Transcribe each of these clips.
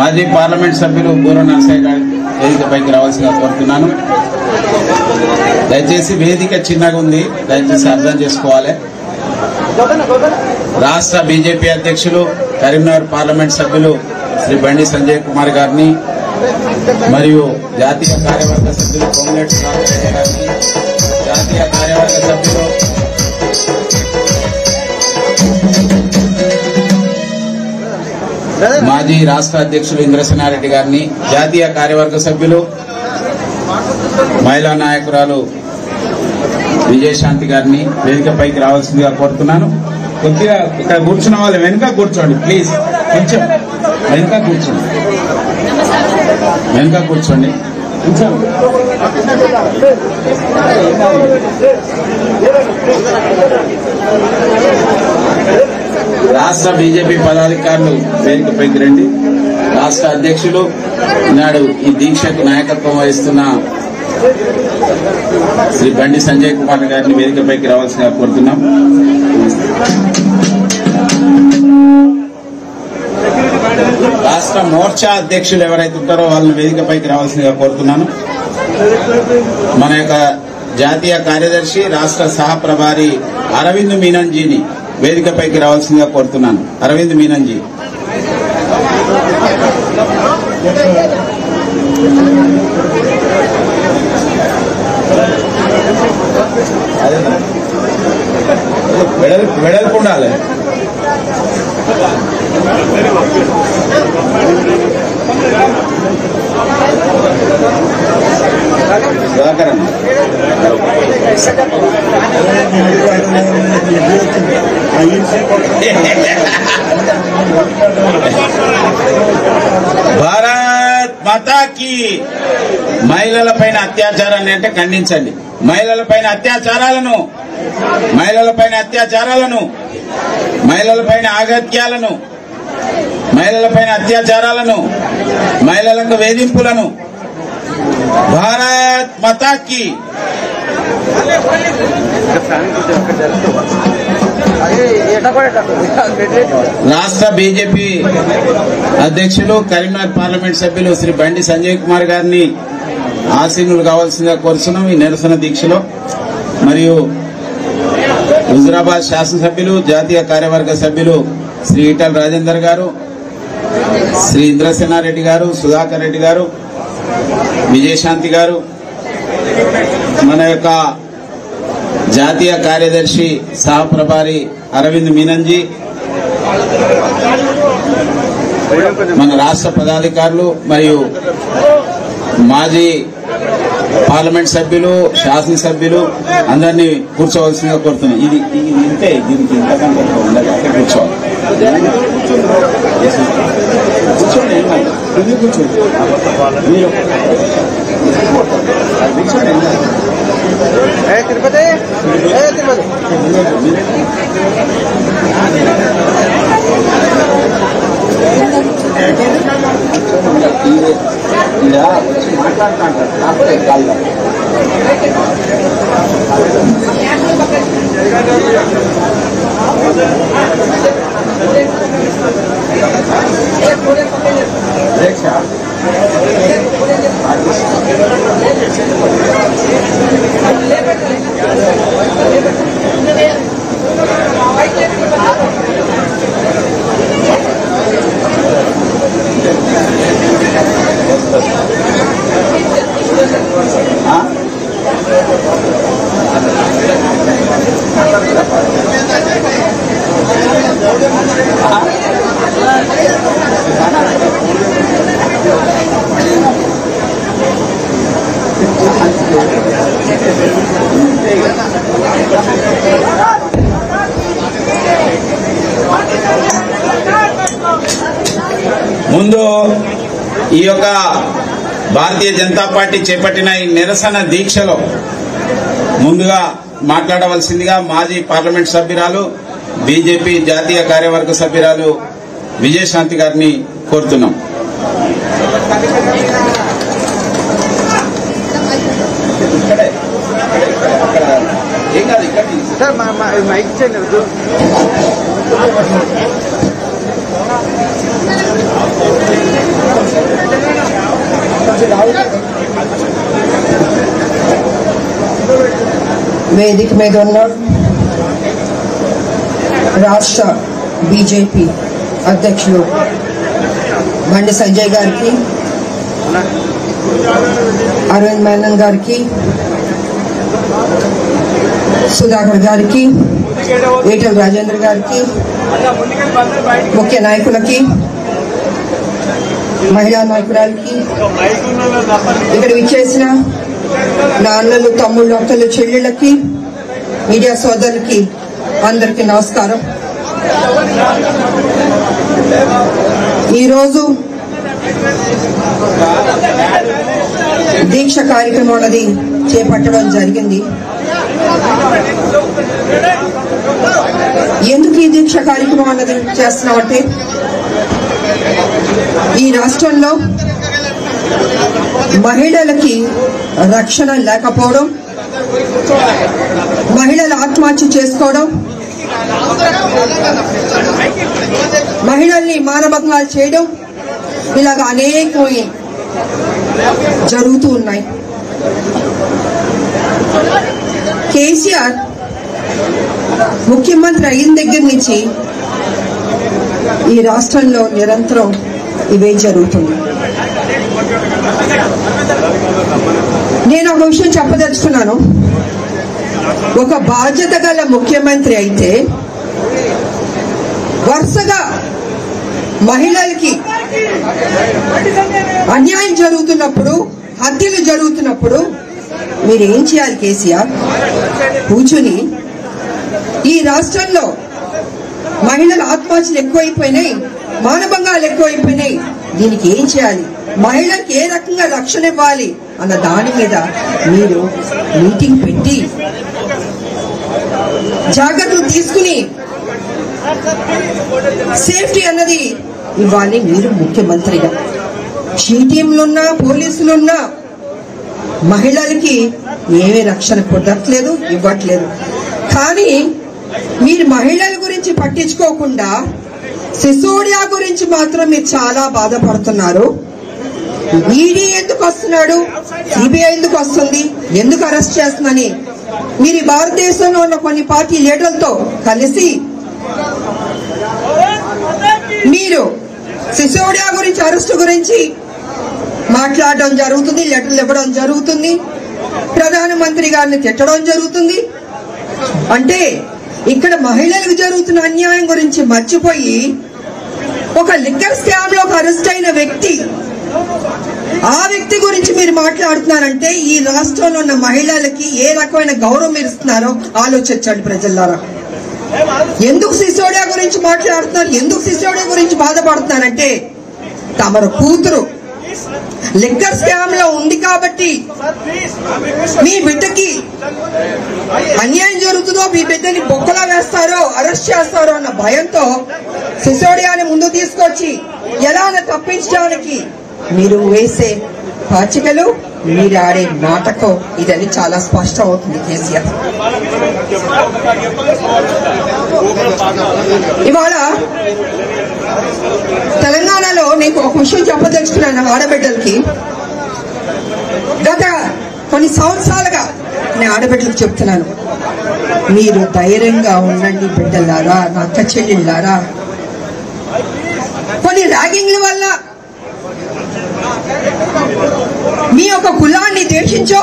మాజీ పార్లమెంట్ సభ్యులు బూర నరసయ్య గారి వేదికపైకి రావాల్సిందిగా కోరుతున్నాను దయచేసి వేదిక చిన్నగా ఉంది దయచేసి అర్థం చేసుకోవాలి రాష్ట్ర బీజేపీ అధ్యక్షులు కరీంనగర్ పార్లమెంట్ సభ్యులు శ్రీ బండి సంజయ్ కుమార్ గారిని మరియు జాతీయ కార్యవర్గ సభ్యులు కోమలేటి రామకృష్ణ గారిని జాతీయ కార్యవర్గ సభ్యులు మాజీ రాష్ట్ర అధ్యక్షులు ఇంద్రసేనారెడ్డి గారిని జాతీయ కార్యవర్గ సభ్యులు మహిళా నాయకురాలు విజయశాంతి గారిని వేదికపైకి రావాల్సిందిగా కోరుతున్నాను కొద్దిగా ఇక్కడ కూర్చున్న వాళ్ళు వెనుక కూర్చోండి ప్లీజ్ కొంచెం వెనుక కూర్చోండి వెనుక కూర్చోండి కొంచెం రాష్ట్ర బీజేపీ పదాధికారులు వేదికపైకి రండి రాష్ట్ర అధ్యక్షులు ఈనాడు ఈ దీక్షకు నాయకత్వం వహిస్తున్న శ్రీ బండి సంజయ్ కుమార్ గారిని వేదికపైకి రావాల్సిందిగా కోరుతున్నాం రాష్ట్ర మోర్చా అధ్యక్షులు ఎవరైతే ఉంటారో వాళ్ళని వేదికపైకి రావాల్సిందిగా కోరుతున్నాను మన యొక్క జాతీయ కార్యదర్శి రాష్ట్ర సహ ప్రభారి అరవింద్ మీనన్జీని వేదికపైకి రావాల్సిందిగా కోరుతున్నాను అరవింద్ మీనన్జీ వెడల్పు వెడల్పు ఉండాలి సుధాకర్ అన్న. భారత్ మాతాకి మహిళల పైన అత్యాచారాన్ని అంటే ఖండించండి మహిళల పైన అత్యాచారాలను మహిళల పైన అత్యాచారాలను మహిళల పైన ఆగత్యాలను మహిళల పైన అత్యాచారాలను మహిళలకు వేధింపులను భారత్ మతాకి రాష్ట్ర బీజేపీ అధ్యక్షులు కరీంనగర్ పార్లమెంట్ సభ్యులు శ్రీ బండి సంజయ్ కుమార్ గారిని ఆసీనులు కావాల్సిందిగా కోరుతున్నాం ఈ నిరసన దీక్షలో మరియు హుజురాబాద్ శాసనసభ్యులు జాతీయ కార్యవర్గ సభ్యులు శ్రీ ఈటల రాజేందర్ గారు శ్రీ ఇంద్రసేనారెడ్డి గారు సుధాకర్ రెడ్డి గారు విజయశాంతి గారు మన యొక్క జాతీయ కార్యదర్శి సహప్రభారి అరవింద్ మీనన్జీ మన రాష్ట్ర పదాధికారులు మరియు మాజీ పార్లమెంట్ సభ్యులు శాసనసభ్యులు అందరినీ కూర్చోవలసిందిగా కోరుతున్నాను ఇది ఇది ఇంతే దీనికి ఇంతకంటే ఎక్కువ ఉండదు అక్కడ కూర్చోవాలి కూర్చోండి ఏం కాదు. కింద కూర్చోండి మీరు కూర్చోండి ఏం కాదు. తిరుపతి ఏ తిరుపతి ఇలా వచ్చి మాట్లాడుతుంటారు కాకపోతే కాదు దీక్ష ఆ? ముందు ఈ యొక్క భారతీయ జనతా పార్టీ చేపట్టిన ఈ నిరసన దీక్షలో ముందుగా మాట్లాడవలసిందిగా మాజీ పార్లమెంట్ సభ్యురాలు బీజేపీ జాతీయ కార్యవర్గ సభ్యురాలు విజయశాంతి గారిని కోరుతున్నాం ఏం కాదు ఇక్కడ సార్ మా మా- మైక్ చేయండి వద్దు. వేదిక మీద ఉన్న రాష్ట్ర బీజేపీ అధ్యక్షులు బండి సంజయ్ గారికి అరవింద్ మేనన్ గారికి సుధాకర్ గారికి ఈటల రాజేంద్ర గారికి ముఖ్య నాయకులకి మహిళా నాయకురాలకి ఇక్కడ విచ్చేసిన నా అన్నలు తమ్ముళ్ళు అక్కలు చెల్లెళ్ళకి మీడియా సోదరులకి అందరికీ నమస్కారం ఈరోజు దీక్ష కార్యక్రమం అన్నది చేపట్టడం జరిగింది ఎందుకు ఈ దీక్ష కార్యక్రమం అన్నది చేస్తున్నామంటే ఈ రాష్ట్రంలో మహిళలకి రక్షణ లేకపోవడం మహిళలు ఆత్మహత్య చేసుకోవడం మహిళల్ని మానభంగాలు చేయడం ఇలాగ అనేకం జరుగుతూ ఉన్నాయి కేసీఆర్ ముఖ్యమంత్రి అయిన దగ్గర నుంచి ఈ రాష్ట్రంలో నిరంతరం ఇవే జరుగుతుంది నేను ఒక విషయం చెప్పదలుచుకున్నాను ఒక బాధ్యత గల ముఖ్యమంత్రి అయితే వరుసగా మహిళలకి అన్యాయం జరుగుతున్నప్పుడు హత్యలు జరుగుతున్నప్పుడు మీరు ఏం చేయాలి కేసీఆర్ కూర్చుని ఈ రాష్ట్రంలో మహిళల ఆత్మహత్యలు ఎక్కువైపోయినాయి మానభంగాలు ఎక్కువైపోయినాయి దీనికి ఏం చేయాలి మహిళలకు ఏ రకంగా రక్షణ ఇవ్వాలి అన్న దాని మీద మీరు మీటింగ్ పెట్టి జాగ్రత్తలు తీసుకుని సేఫ్టీ అన్నది ఇవ్వాలి మీరు ముఖ్యమంత్రిగా షీటీంలున్నా పోలీసులున్నా మహిళలకి ఏమీ రక్షణ కుదరట్లేదు ఇవ్వట్లేదు కానీ మీరు మహిళల గురించి పట్టించుకోకుండా సిసోడియా గురించి మాత్రం మీరు చాలా బాధపడుతున్నారు ఈడీ ఎందుకు వస్తున్నాడు సిబిఐ ఎందుకు వస్తుంది ఎందుకు అరెస్ట్ చేస్తుందని మీరు ఈ భారతదేశంలో ఉన్న కొన్ని పార్టీ లీడర్లతో కలిసి మీరు సిసోడియా గురించి అరెస్టు గురించి మాట్లాడడం జరుగుతుంది లెటర్లు ఇవ్వడం జరుగుతుంది ప్రధానమంత్రి గారిని తిట్టడం జరుగుతుంది అంటే ఇక్కడ మహిళలకు జరుగుతున్న అన్యాయం గురించి మర్చిపోయి ఒక లిక్కర్ స్కామ్ లో అరెస్ట్ అయిన వ్యక్తి ఆ వ్యక్తి గురించి మీరు మాట్లాడుతున్నారంటే ఈ రాష్ట్రంలో ఉన్న మహిళలకి ఏ రకమైన గౌరవం మీరు ఇస్తున్నారో ఆలోచించండి ప్రజలారా ఎందుకు సిసోడియా గురించి మాట్లాడుతున్నారు ఎందుకు సిసోడియా గురించి బాధపడుతున్నారంటే తమరు కూతురు లిక్కర్ స్కామ్ లో ఉంది కాబట్టి మీ బిడ్డకి అన్యాయం జరుగుతుందో మీ బిడ్డని బొక్కలా వేస్తారో అరెస్ట్ చేస్తారో అన్న భయంతో సిసోడియాని ముందు తీసుకొచ్చి ఎలా తప్పించడానికి మీరు వేసే పాచికలు మీరు ఆడే నాటకం ఇదని చాలా స్పష్టం అవుతుంది కేసీఆర్ ఇవాళ తెలంగాణలో నీకు ఒక విషయం చెప్పదలుచుకున్నాను ఆడబిడ్డలకి గత కొన్ని సంవత్సరాలుగా నేను ఆడబిడ్డలకు చెప్తున్నాను మీరు ధైర్యంగా ఉండండి బిడ్డలారా నా అక్క చెల్లెళ్ళారా కొన్ని ర్యాగింగ్ల వల్ల మీ యొక్క కులాన్ని దేశించో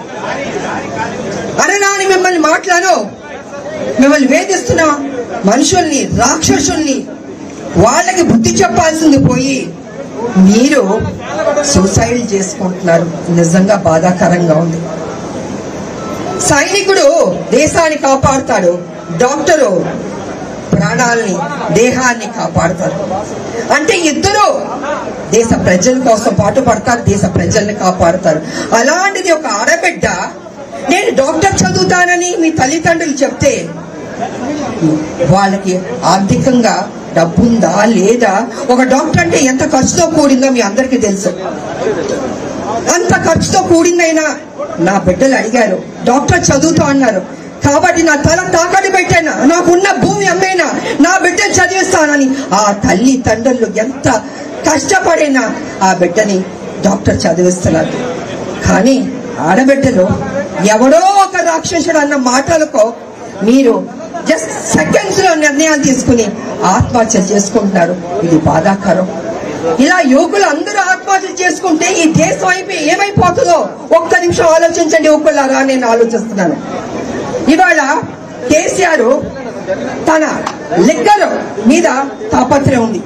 అననాని మిమ్మల్ని మాట్లాడో మిమ్మల్ని వేధిస్తున్న మనుషుల్ని రాక్షసుల్ని వాళ్ళకి బుద్ధి చెప్పాల్సింది పోయి మీరు సూసైడ్ చేసుకుంటున్నారు నిజంగా బాధాకరంగా ఉంది సైనికుడు దేశాన్ని కాపాడుతాడు డాక్టరు ప్రాణాలని దేహాన్ని కాపాడుతారు అంటే ఇద్దరు దేశ ప్రజల కోసం పాటు పడతారు దేశ ప్రజల్ని కాపాడుతారు అలాంటిది ఒక ఆడబిడ్డ నేను డాక్టర్ చదువుతానని మీ తల్లిదండ్రులు చెప్తే వాళ్ళకి ఆర్థికంగా డబ్బుందా లేదా ఒక డాక్టర్ అంటే ఎంత ఖర్చుతో కూడిందో మీ అందరికీ తెలుసు అంత ఖర్చుతో కూడిందైనా నా బిడ్డలు అడిగారు డాక్టర్ చదువుతా అన్నారు కాబట్టి నా తల తాకట్టు పెట్టాను నాకున్న భూమి అమ్మేనా నా బిడ్డను చదివిస్తానని ఆ తల్లి తండ్రులు ఎంత కష్టపడినా ఆ బిడ్డని డాక్టర్ చదివిస్తున్నారు కానీ ఆడబిడ్డలు ఎవడో ఒక రాక్షసుడు అన్న మాటలకు మీరు జస్ట్ సెకండ్స్ లో నిర్ణయాలు తీసుకుని ఆత్మహత్య చేసుకుంటున్నారు ఇది బాధాకరం ఇలా యువకులు అందరూ ఆత్మహత్య చేసుకుంటే ఈ దేశం అయిపోయి ఏమైపోతుందో ఒక్క నిమిషం ఆలోచించండి యువకులారా నేను ఆలోచిస్తున్నాను ఇవాళ కేసీఆర్ తన లిక్కర్ మీద తాపత్రయం ఉంది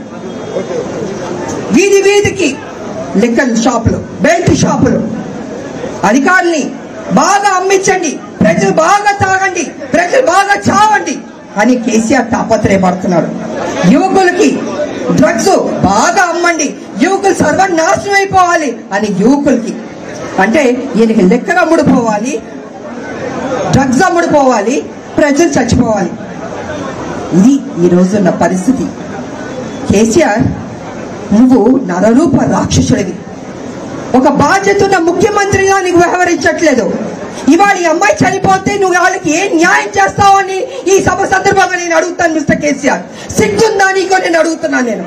వీధి వీధికి లిక్కర్ షాపులు బెల్ట్ షాపులు అధికారుల్ని బాగా అమ్మించండి ప్రజలు బాగా తాగండి ప్రజలు బాగా చావండి అని కేసీఆర్ తాపత్రయపడుతున్నాడు యువకులకి డ్రగ్స్ బాగా అమ్మండి యువకులు సర్వనాశనం అయిపోవాలి అని యువకులకి అంటే ఈయనకి లెక్కన అమ్ముడుపోవాలి డ్రగ్స్ అమ్ముడుపోవాలి ప్రజలు చచ్చిపోవాలి ఇది ఈ రోజున్న పరిస్థితి కేసీఆర్ నువ్వు నరరూప రాక్షసుడివి ఒక బాధ్యత ఉన్న ముఖ్యమంత్రిగా నీకు వ్యవహరించట్లేదు ఇవాళ ఈ అమ్మాయి చనిపోతే నువ్వు వాళ్ళకి ఏం న్యాయం చేస్తావని ఈ సభ సందర్భంగా నేను అడుగుతాను మిస్టర్ కేసీఆర్ సిగ్గుందా నీకో నేను అడుగుతున్నాను నేను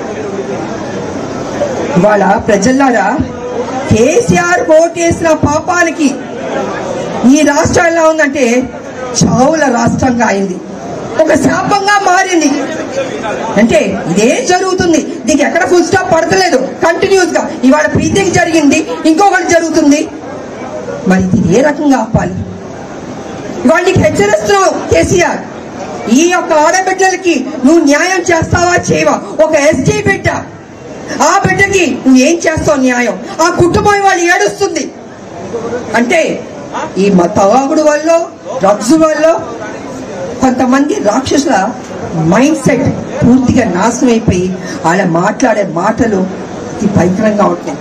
ఇవాళ ప్రజల్లారా కేసీఆర్ ఓటేసిన పాపానికి ఈ రాష్ట్రం ఎలా ఉందంటే చావుల రాష్ట్రంగా అయింది ఒక శాపంగా మారింది అంటే ఇదేం జరుగుతుంది దీనికి ఎక్కడ ఫుల్ స్టాప్ పడతలేదు కంటిన్యూస్ గా ఇవాళ ప్రీతికి జరిగింది ఇంకొకటి జరుగుతుంది మరి ఇది ఏ రకంగా ఆపాలి ఇవాళ నీకు హెచ్చరిస్తున్నావు కేసీఆర్ ఈ యొక్క ఆడబిడ్డలకి నువ్వు న్యాయం చేస్తావా చేయవా ఒక ఎస్టీ బిడ్డ ఆ బిడ్డకి నువ్వు ఏం చేస్తావు న్యాయం ఆ కుటుంబం వాళ్ళు ఏడుస్తుంది అంటే ఈ తవాగుడు వల్ల డ్రగ్స్ వల్ల కొంతమంది రాక్షసుల మైండ్ సెట్ పూర్తిగా నాశనం అయిపోయి వాళ్ళ మాట్లాడే మాటలు అతి భయంకరంగా ఉంటాయి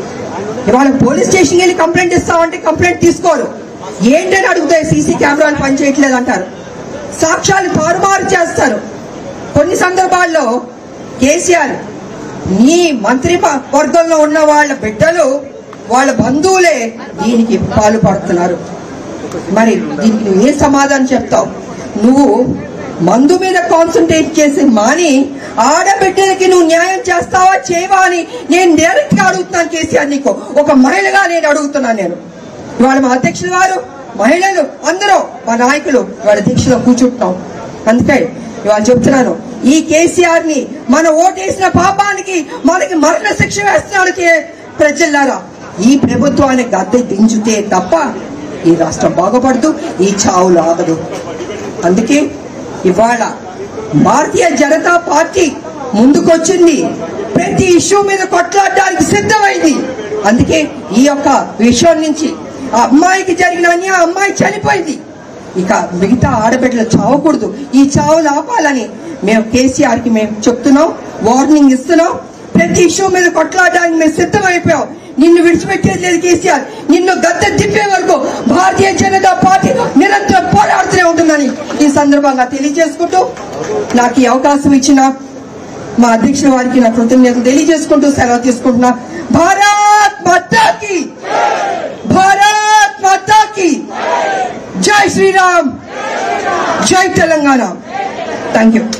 ఇవాళ పోలీస్ స్టేషన్ వెళ్ళి కంప్లైంట్ ఇస్తామంటే కంప్లైంట్ తీసుకోరు ఏంటని అడుగుతాయి సీసీ కెమెరాలు పనిచేయట్లేదు అంటారు సాక్ష్యాలు తారుమారు చేస్తారు కొన్ని సందర్భాల్లో కేసీఆర్ నీ మంత్రి ప- వర్గంలో ఉన్న వాళ్ళ బిడ్డలు వాళ్ళ బంధువులే దీనికి పాల్పడుతున్నారు మరి దీనికి నువ్వు ఏ సమాధానం చెప్తావు నువ్వు మందు మీద కాన్సన్ట్రేట్ చేసి మాని ఆడబిడ్డలకి నువ్వు న్యాయం చేస్తావా చేయవా అని నేను డైరెక్ట్ గా అడుగుతున్నాను కేసీఆర్ నీకు ఒక మహిళగా నేను అడుగుతున్నాను నేను ఇవాళ మా అధ్యక్షులు వారు మహిళలు అందరూ మా నాయకులు ఇవాళ దీక్షలో కూర్చుంటున్నాం అందుకే ఇవాళ చెప్తున్నాను ఈ కేసీఆర్ ని మన ఓటేసిన పాపానికి మనకి మరణ శిక్ష వేస్తున్నాడు కే- ప్రజల్లారా ఈ ప్రభుత్వాన్ని గద్దె దించుతే తప్ప ఈ రాష్ట్రం బాగుపడదు ఈ చావులు ఆగదు అందుకే ఇవాళ భారతీయ జనతా పార్టీ ముందుకొచ్చింది ప్రతి ఇష్యూ మీద కొట్లాడడానికి సిద్ధమైంది అందుకే ఈ యొక్క విషయం నుంచి ఆ అమ్మాయికి జరిగిన అన్యాయం అమ్మాయి చనిపోయింది ఇక మిగతా ఆడబిడ్డలు చావకూడదు ఈ చావులు ఆపాలని మేము కేసీఆర్ కి మేము చెప్తున్నాం వార్నింగ్ ఇస్తున్నాం ప్రతి ఇష్యూ మీద కొట్లాడడానికి మేము సిద్ధమైపోయాం నిన్ను విడిచిపెట్టేది లేదు కేసీఆర్ నిన్ను గద్దె తిప్పే వరకు భారతీయ జనతా పార్టీ నిరంతరం పోరాడుతూనే ఉంటుందని ఈ సందర్భంగా తెలియజేసుకుంటూ నాకు ఈ అవకాశం ఇచ్చిన మా అధ్యక్షుల వారికి నా కృతజ్ఞతలు తెలియజేసుకుంటూ సెలవు తీసుకుంటున్నా భారత్ మాతాకి భారత్ మాతాకి జై శ్రీరామ్ జై తెలంగాణ థ్యాంక్ యూ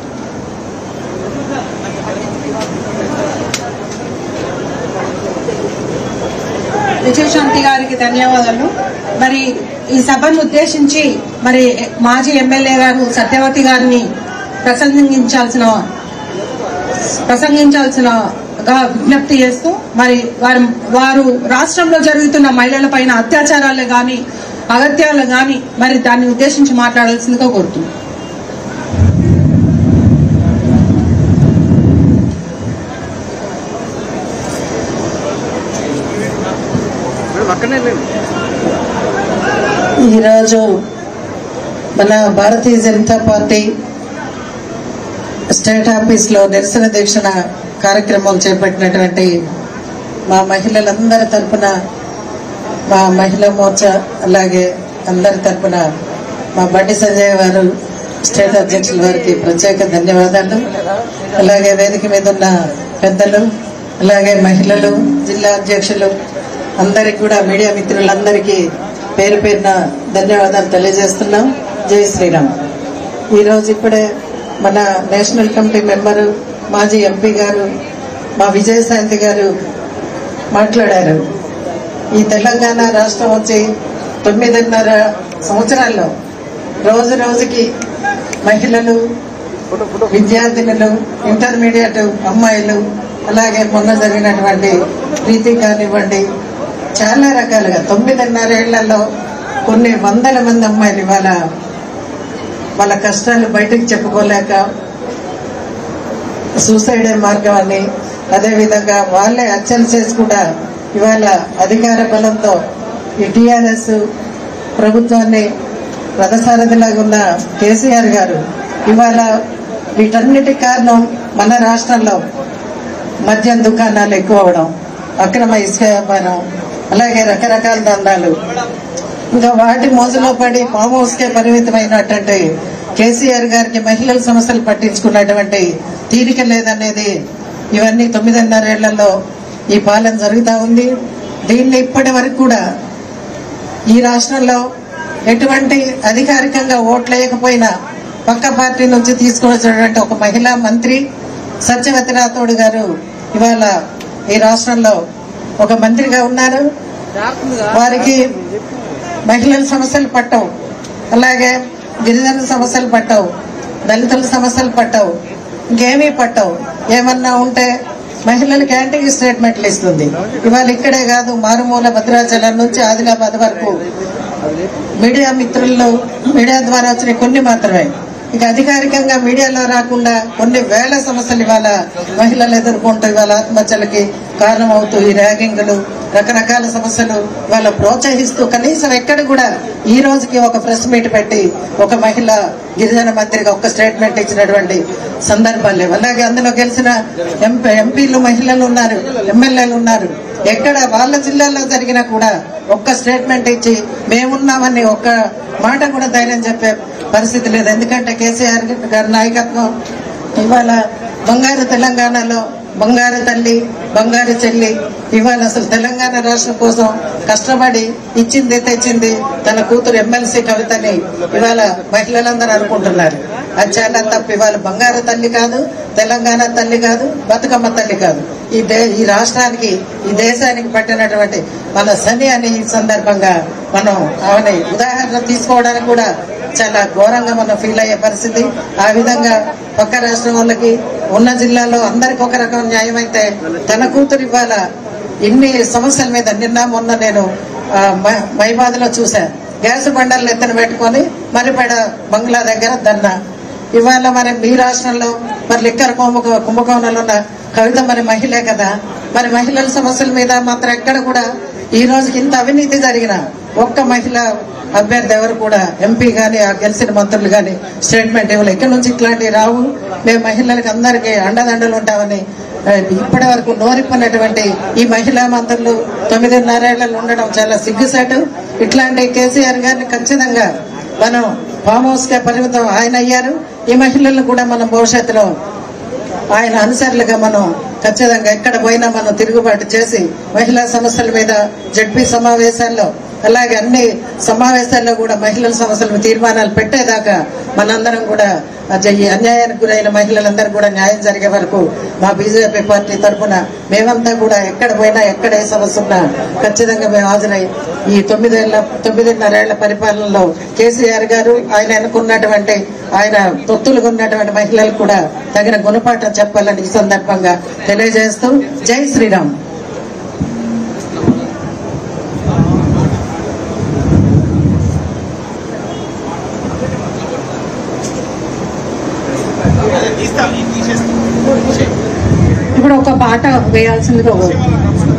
విజయశాంతి గారికి ధన్యవాదాలు మరి ఈ సభను ఉద్దేశించి మరి మాజీ ఎమ్మెల్యే గారు సత్యవతి గారిని ప్రసంగించాల్సిన ప్రసంగించాల్సినగా విజ్ఞప్తి చేస్తూ మరి వారు వారు రాష్ట్రంలో జరుగుతున్న మహిళల పైన అత్యాచారాలు గాని అగత్యాలు గాని మరి దాన్ని ఉద్దేశించి మాట్లాడాల్సిందిగా కోరుతున్నాను మేడం అక్కడనే వెళ్ళండి ఈరోజు మన భారతీయ జనతా పార్టీ స్టేట్ ఆఫీస్లో నిరసన దీక్షణ కార్యక్రమం చేపట్టినటువంటి మా మహిళలందరి తరపున మా మహిళా మోర్చా అలాగే అందరి తరపున మా బండి సంజయ్ గారు స్టేట్ అధ్యక్షుల వారికి ప్రత్యేక ధన్యవాదాలు అలాగే వేదిక మీద ఉన్న పెద్దలు అలాగే మహిళలు జిల్లా అధ్యక్షులు అందరికి కూడా మీడియా మిత్రులందరికీ పేరు పేరున ధన్యవాదాలు తెలియజేస్తున్నాం జై శ్రీరామ్ ఈరోజు ఇప్పుడే మన నేషనల్ కమిటీ మెంబరు మాజీ ఎంపీ గారు మా విజయశాంతి గారు మాట్లాడారు ఈ తెలంగాణ రాష్ట్రం వచ్చి తొమ్మిదిన్నర సంవత్సరాల్లో రోజు రోజుకి మహిళలు విద్యార్థినులు ఇంటర్మీడియట్ అమ్మాయిలు అలాగే మొన్న జరిగినటువంటి ప్రీతి కానివ్వండి చాలా రకాలుగా తొమ్మిదిన్నరేళ్లలో కొన్ని వందల మంది అమ్మాయిలు ఇవాళ వాళ్ళ కష్టాలు బయటకు చెప్పుకోలేక సూసైడ్ మార్గం అని అదేవిధంగా వాళ్ళే హత్యలు చేసి కూడా ఇవాళ అధికార బలంతో ఈ టీఆర్ఎస్ ప్రభుత్వాన్ని రథసారథిలాగా ఉన్న కేసీఆర్ గారు ఇవాళ వీటన్నిటి కారణం మన రాష్ట్రంలో మద్యం దుకాణాలు ఎక్కువ అవడం అక్రమ ఇసుక వ్యాపారం అలాగే రకరకాల దందాలు ఇంకా వాటి మోజులో పడి ఫామ్ హౌస్ కే పరిమితమైనటువంటి కేసీఆర్ గారికి మహిళల సమస్యలు పట్టించుకున్నటువంటి తీరిక లేదనేది ఇవన్నీ తొమ్మిదిన్నరేళ్లలో ఈ పాలన జరుగుతూ ఉంది దీన్ని ఇప్పటి వరకు కూడా ఈ రాష్ట్రంలో ఎటువంటి అధికారికంగా ఓట్లేయకపోయినా పక్క పార్టీ నుంచి తీసుకుని వచ్చినటువంటి ఒక మహిళా మంత్రి సత్యవతి రాథోడ్ గారు ఇవాళ ఈ రాష్ట్రంలో ఒక మంత్రిగా ఉన్నారు వారికి మహిళల సమస్యలు పట్టవు అలాగే గిరిజన సమస్యలు పట్టవు దళితుల సమస్యలు పట్టవు ఇంకేమీ పట్టవు ఏమన్నా ఉంటే మహిళలకు యాంటీ స్టేట్మెంట్లు ఇస్తుంది ఇవాళ ఇక్కడే కాదు మారుమూల భద్రాచలం నుంచి ఆదిలాబాద్ వరకు మీడియా మిత్రుల్లో మీడియా ద్వారా వచ్చిన కొన్ని మాత్రమే ఇక అధికారికంగా మీడియాలో రాకుండా కొన్ని వేల సమస్యలు ఇవాళ మహిళలు ఎదుర్కొంటూ ఇవాళ ఆత్మహత్యలకి కారణమవుతూ ఈ ర్యాగింగ్లు రకరకాల సమస్యలు ఇవాళ ప్రోత్సహిస్తూ కనీసం ఎక్కడ కూడా ఈ రోజుకి ఒక ప్రెస్ మీట్ పెట్టి ఒక మహిళ గిరిజన మంత్రిగా ఒక స్టేట్మెంట్ ఇచ్చినటువంటి సందర్భాలు లేవు అలాగే అందులో గెలిచిన ఎంపీ ఎంపీలు మహిళలు ఉన్నారు ఎమ్మెల్యేలు ఉన్నారు ఎక్కడ వాళ్ళ జిల్లాలో జరిగినా కూడా ఒక్క స్టేట్మెంట్ ఇచ్చి మేమున్నామని ఒక్క మాట కూడా ధైర్యం చెప్పే పరిస్థితి లేదు ఎందుకంటే కేసీఆర్ గారి నాయకత్వం ఇవాళ బంగారు తెలంగాణలో బంగారు తల్లి బంగారు చెల్లి ఇవాళ అసలు తెలంగాణ రాష్ట్రం కోసం కష్టపడి ఇచ్చింది తెచ్చింది తన కూతురు ఎమ్మెల్సీ కవితని ఇవాళ మహిళలందరూ అనుకుంటున్నారు అది చాలా తప్పు ఇవాళ బంగారు తల్లి కాదు తెలంగాణ తల్లి కాదు బతుకమ్మ తల్లి కాదు ఈ దే ఈ రాష్ట్రానికి ఈ దేశానికి పట్టినటువంటి మన శని అని ఈ సందర్భంగా మనం ఆమెని ఉదాహరణ తీసుకోవడానికి కూడా చాలా ఘోరంగా మనం ఫీల్ అయ్యే పరిస్థితి ఆ విధంగా పక్క రాష్ట్రం వాళ్ళకి ఉన్న జిల్లాలో అందరికి ఒక రకం న్యాయం అయితే తన కూతురు ఇవాళ ఇన్ని సమస్యల మీద నిన్న మొన్న నేను మైబాద్ లో చూసా గ్యాస్ బండలు ఎత్తన పెట్టుకొని మరిపేడ బంగ్లా దగ్గర ధర్నా ఇవాళ మరి మీ రాష్ట్రంలో మరి లిక్కర్ కుంభక కుంభకోణంలో ఉన్న కవిత మరి మహిళే కదా మరి మహిళల సమస్యల మీద మాత్రం ఎక్కడ కూడా ఈ రోజుకి ఇంత అవినీతి జరిగిన ఒక్క మహిళ అభ్యర్థి ఎవరు కూడా ఎంపీ గాని ఆ గెలిచిన మంత్రులు గాని స్టేట్మెంట్ ఇవ్వలేదు ఇక్కడ నుంచి ఇట్లాంటివి రావు మేము మహిళలకు అందరికీ అండదండలు ఉంటామని ఆ, ఇప్పటి వరకు నోరిప్పనటువంటి ఈ మహిళా మంత్రులు తొమ్మిదిన్నరేళ్లలో ఉండడం చాలా సిగ్గుసేటు ఇట్లాంటి కేసీఆర్ గారిని ఖచ్చితంగా మనం ఫామ్ హౌస్ కే పరిమితం ఆయన అయ్యారు ఈ మహిళలను కూడా మనం భవిష్యత్తులో ఆయన అనుసరులుగా మనం ఖచ్చితంగా ఎక్కడ పోయినా మనం తిరుగుబాటు చేసి మహిళా సమస్యల మీద జడ్పీ సమావేశాల్లో అలాగే అన్ని సమావేశాల్లో కూడా మహిళల సమస్యల మీద తీర్మానాలు పెట్టేదాకా మనందరం కూడా అజ- ఈ అన్యాయానికి గురైన మహిళలందరూ కూడా న్యాయం జరిగే వరకు మా బీజేపీ పార్టీ తరఫున మేమంతా కూడా ఎక్కడ పోయినా ఎక్కడ ఏ సమస్య ఉన్నా ఖచ్చితంగా మేము హాజరై ఈ తొమ్మిదేళ్ల తొమ్మిదిన్నరేళ్ల పరిపాలనలో కేసీఆర్ గారు ఆయన అనుకున్నటువంటి ఆయన తొత్తులుగా ఉన్నటువంటి మహిళలకు కూడా తగిన గుణపాఠం చెప్పాలని ఈ సందర్భంగా తెలియజేస్తూ జై శ్రీరామ్ ఇప్పుడు ఒక పాట వేయాల్సిందిగా కోరుతున్నాను.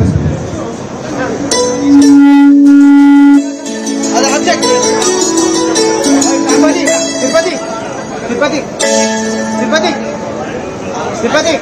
అది అబ్జెక్ట్ తిరుపతి తిరుపతి తిరుపతి తిరుపతి తిరుపతి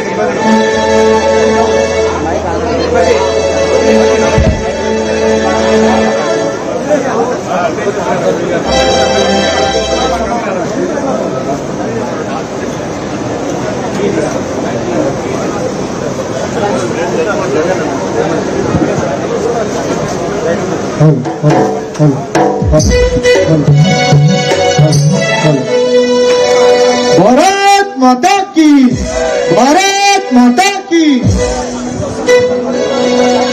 भारत माता की भारत माता की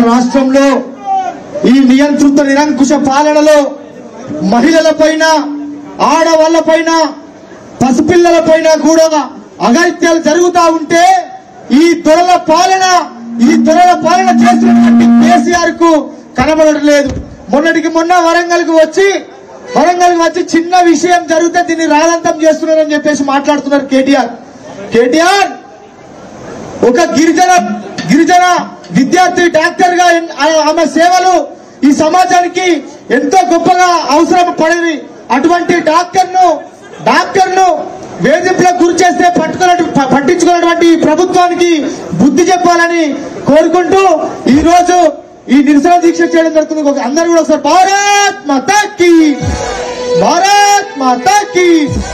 రాష్ట్రంలో ఈ నియంత్రిత నిరంకుశ పాలనలో మహిళల పైన ఆడవాళ్ల పైన పసిపిల్లల పైన కూడా అగత్యాలు జరుగుతా ఉంటే ఈ దొరల పాలన ఈ దొరల పాలన చేస్తున్నటువంటి కేసీఆర్ కు కనబడడం లేదు మొన్నటికి మొన్న వరంగల్ కు వచ్చి వరంగల్ కు వచ్చి చిన్న విషయం జరిగితే దీన్ని రాదంతం చేస్తున్నారని చెప్పేసి మాట్లాడుతున్నారు కేటీఆర్ కేటీఆర్ ఒక గిరిజన గిరిజన విద్యార్థి డాక్టర్ గా ఎన్- ఆ- ఆమె సేవలు ఈ సమాజానికి ఎంతో గొప్పగా అవసరం పడేవి అటువంటి డాక్టర్ ను డాక్టర్ ను వేధింపులకు గురి చేస్తే పట్టుకున్న పట్టించుకున్నటువంటి ఈ ప్రభుత్వానికి బుద్ధి చెప్పాలని కోరుకుంటూ ఈ రోజు ఈ నిరసన దీక్ష చేయడం జరుగుతుంది ఒక- అందరూ కూడా ఒకసారి భారత్ మాతాకి భారత్ మాతాకి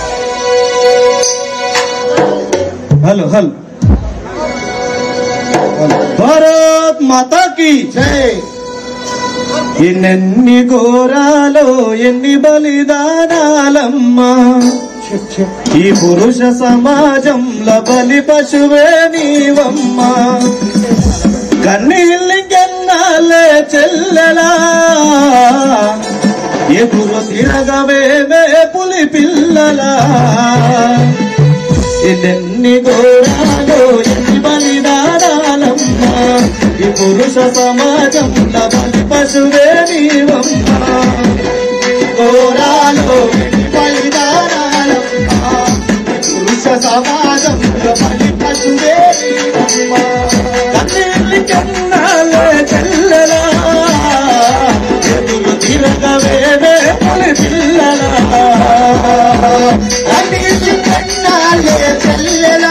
హలో హలో భారత్ మాతాకి జై ఎన్నెన్ని ఘోరాలో ఎన్ని బలిదానాలమ్మా ఈ పురుష సమాజంలో బలి పశువే నీవమ్మా కన్నీళ్ళకెన్నాలే చెల్లెలా ఎదురు తిరగవేమే పులి పిల్లలా ఎన్ని ఘోరాలు ఎన్ని బలిదానాలమ్మా ఈ పురుష సమాజంలో బలి పశువే నీవమ్మా ఘోరాలు ఎన్ని బలిదానాలమ్మా ఈ పురుష సమాజంలో బలి పశువే నీవమ్మా కన్నీళ్ళ కన్నాలే చెల్లెలా ఎదురు తిరగవేమే పులి పిల్లలా అన్నిటి కన్నాలే చెల్లెలా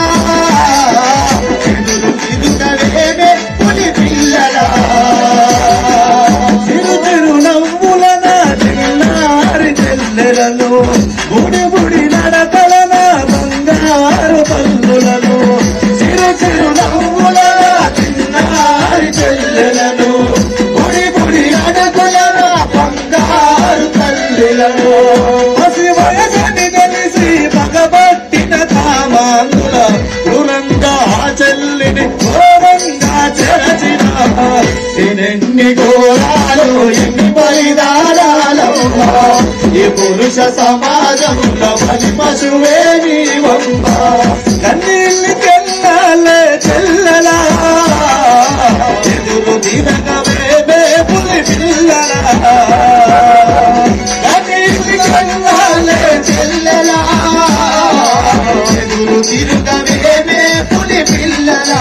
ఎదురు తిరుగవేమే పులి పిల్లలా చిరు చిరు నవ్వుల నా చిన్నారి చెల్లెలను బుడి బుడి నడకలన బంగారు పల్లులను చిరు చిరు నవ్వుల నా చిన్నారి చెల్లెలను బుడి బుడి నడకలన బంగారు తల్లులను పసి వయసని తెలిసి పగబట్టిన కామాంగుల క్రూరంగా ఆ చెల్లిని ఘోరంగా చెరచిన ఎన్ని ఘోరాలు ఎన్ని బలిదానాలమ్మా ఈ పురుష సమాజంలో బలి పశువే నీవమ్మా కన్నీళ్ళు కెల్లాలే చెల్లలా ఎదురు తిరగవే పులి పిల్లలా కన్నీళ్ళు కెల్లాలే చెల్లెలా ఎదురు తిరగవే పులి పిల్లలా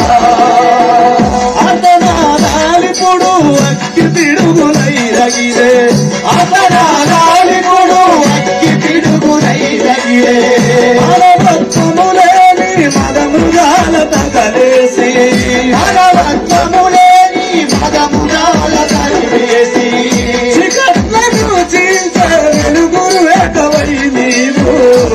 అతనాలిపుడు అక్కి పిడుగునైరగిరే అతనాలిపుడు అక్కి పిడుగునైరగిరే మనవత్వములేని మదమృగాల తగలేసి మనవత్వములేని మదమృగాల తగలేసి చికట్లను చీల్చ వెలుగురు ఏకవై నీవు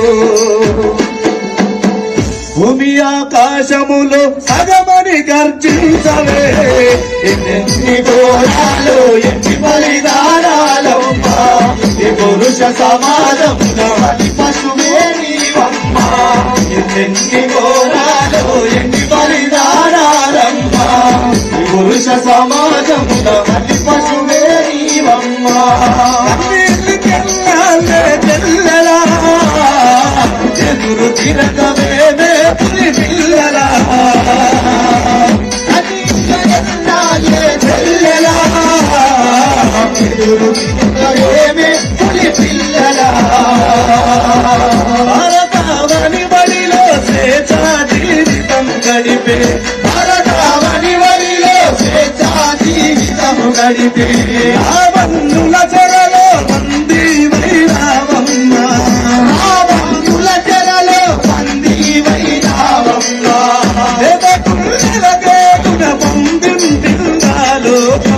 భూమి ఆకాశములో సగమని గర్జించవే ఎన్ని ఘోరాలు ఎన్ని బలిదానాలమ్మా ఈ పురుష సమాజంలో బలి పశువే నీవమ్మా ఎన్ని ఘోరాలు ఎన్ని బలిదానాలమ్మా ఈ పురుష సమాజంలో బలి పశువే నీవమ్మా కన్నీళ్ళకెళ్ళాలే చెల్లెలా ఎదురు తిరగవేమే పులి పిల్లలా కన్నీళ్ళకెళ్ళాలే చెల్లెలా ఎదురు తిరగవేమే పులి పిల్లలా భారతావని బడిలో స్వేచ్ఛా జీవితం గడిపే భారతావని బడిలో స్వేచ్ఛా జీవితం గడిపే ఆ బంధుల చెరలో బందీ వైరావమ్మ ఆ బంధుల చెరలో బందీ వైరావమ్మ ఎదకులకే గుణ పొందిందాలో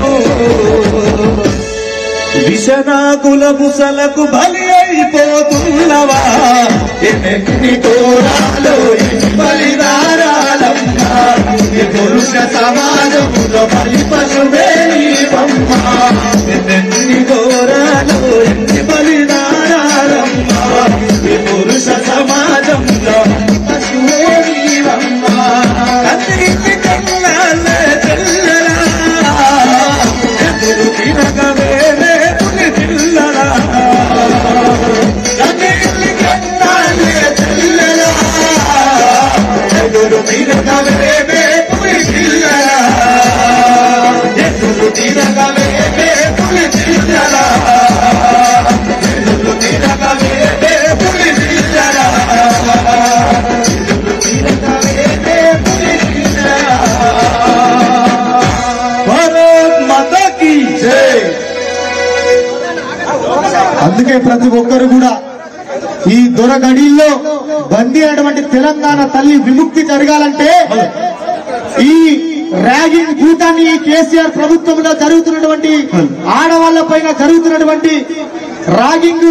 విషనాకుల ముసలకు బలి అయిపోతున్నవా ఎన్ని కోరాలు ఎన్ని బలిదారాలమ్మా ఈ పురుష సమాజంలో బలి పశువే నీవమ్మా ఎన్ని కోరాలు ఎన్ని బలిదారాలమ్మా ఈ పురుష సమాజంలో బలి పశువే నీవమ్మా కత్తికి కన్నాలే తెల్లరా అందుకే ప్రతి ఒక్కరు కూడా ఈ దొరగడిల్లో బందీ అయినటువంటి తెలంగాణ తల్లి విముక్తి జరగాలంటే ఈ ర్యాగింగ్ భూతాన్ని ఈ కేసీఆర్ ప్రభుత్వంలో జరుగుతున్నటువంటి ఆడవాళ్ల పైన జరుగుతున్నటువంటి ర్యాగింగ్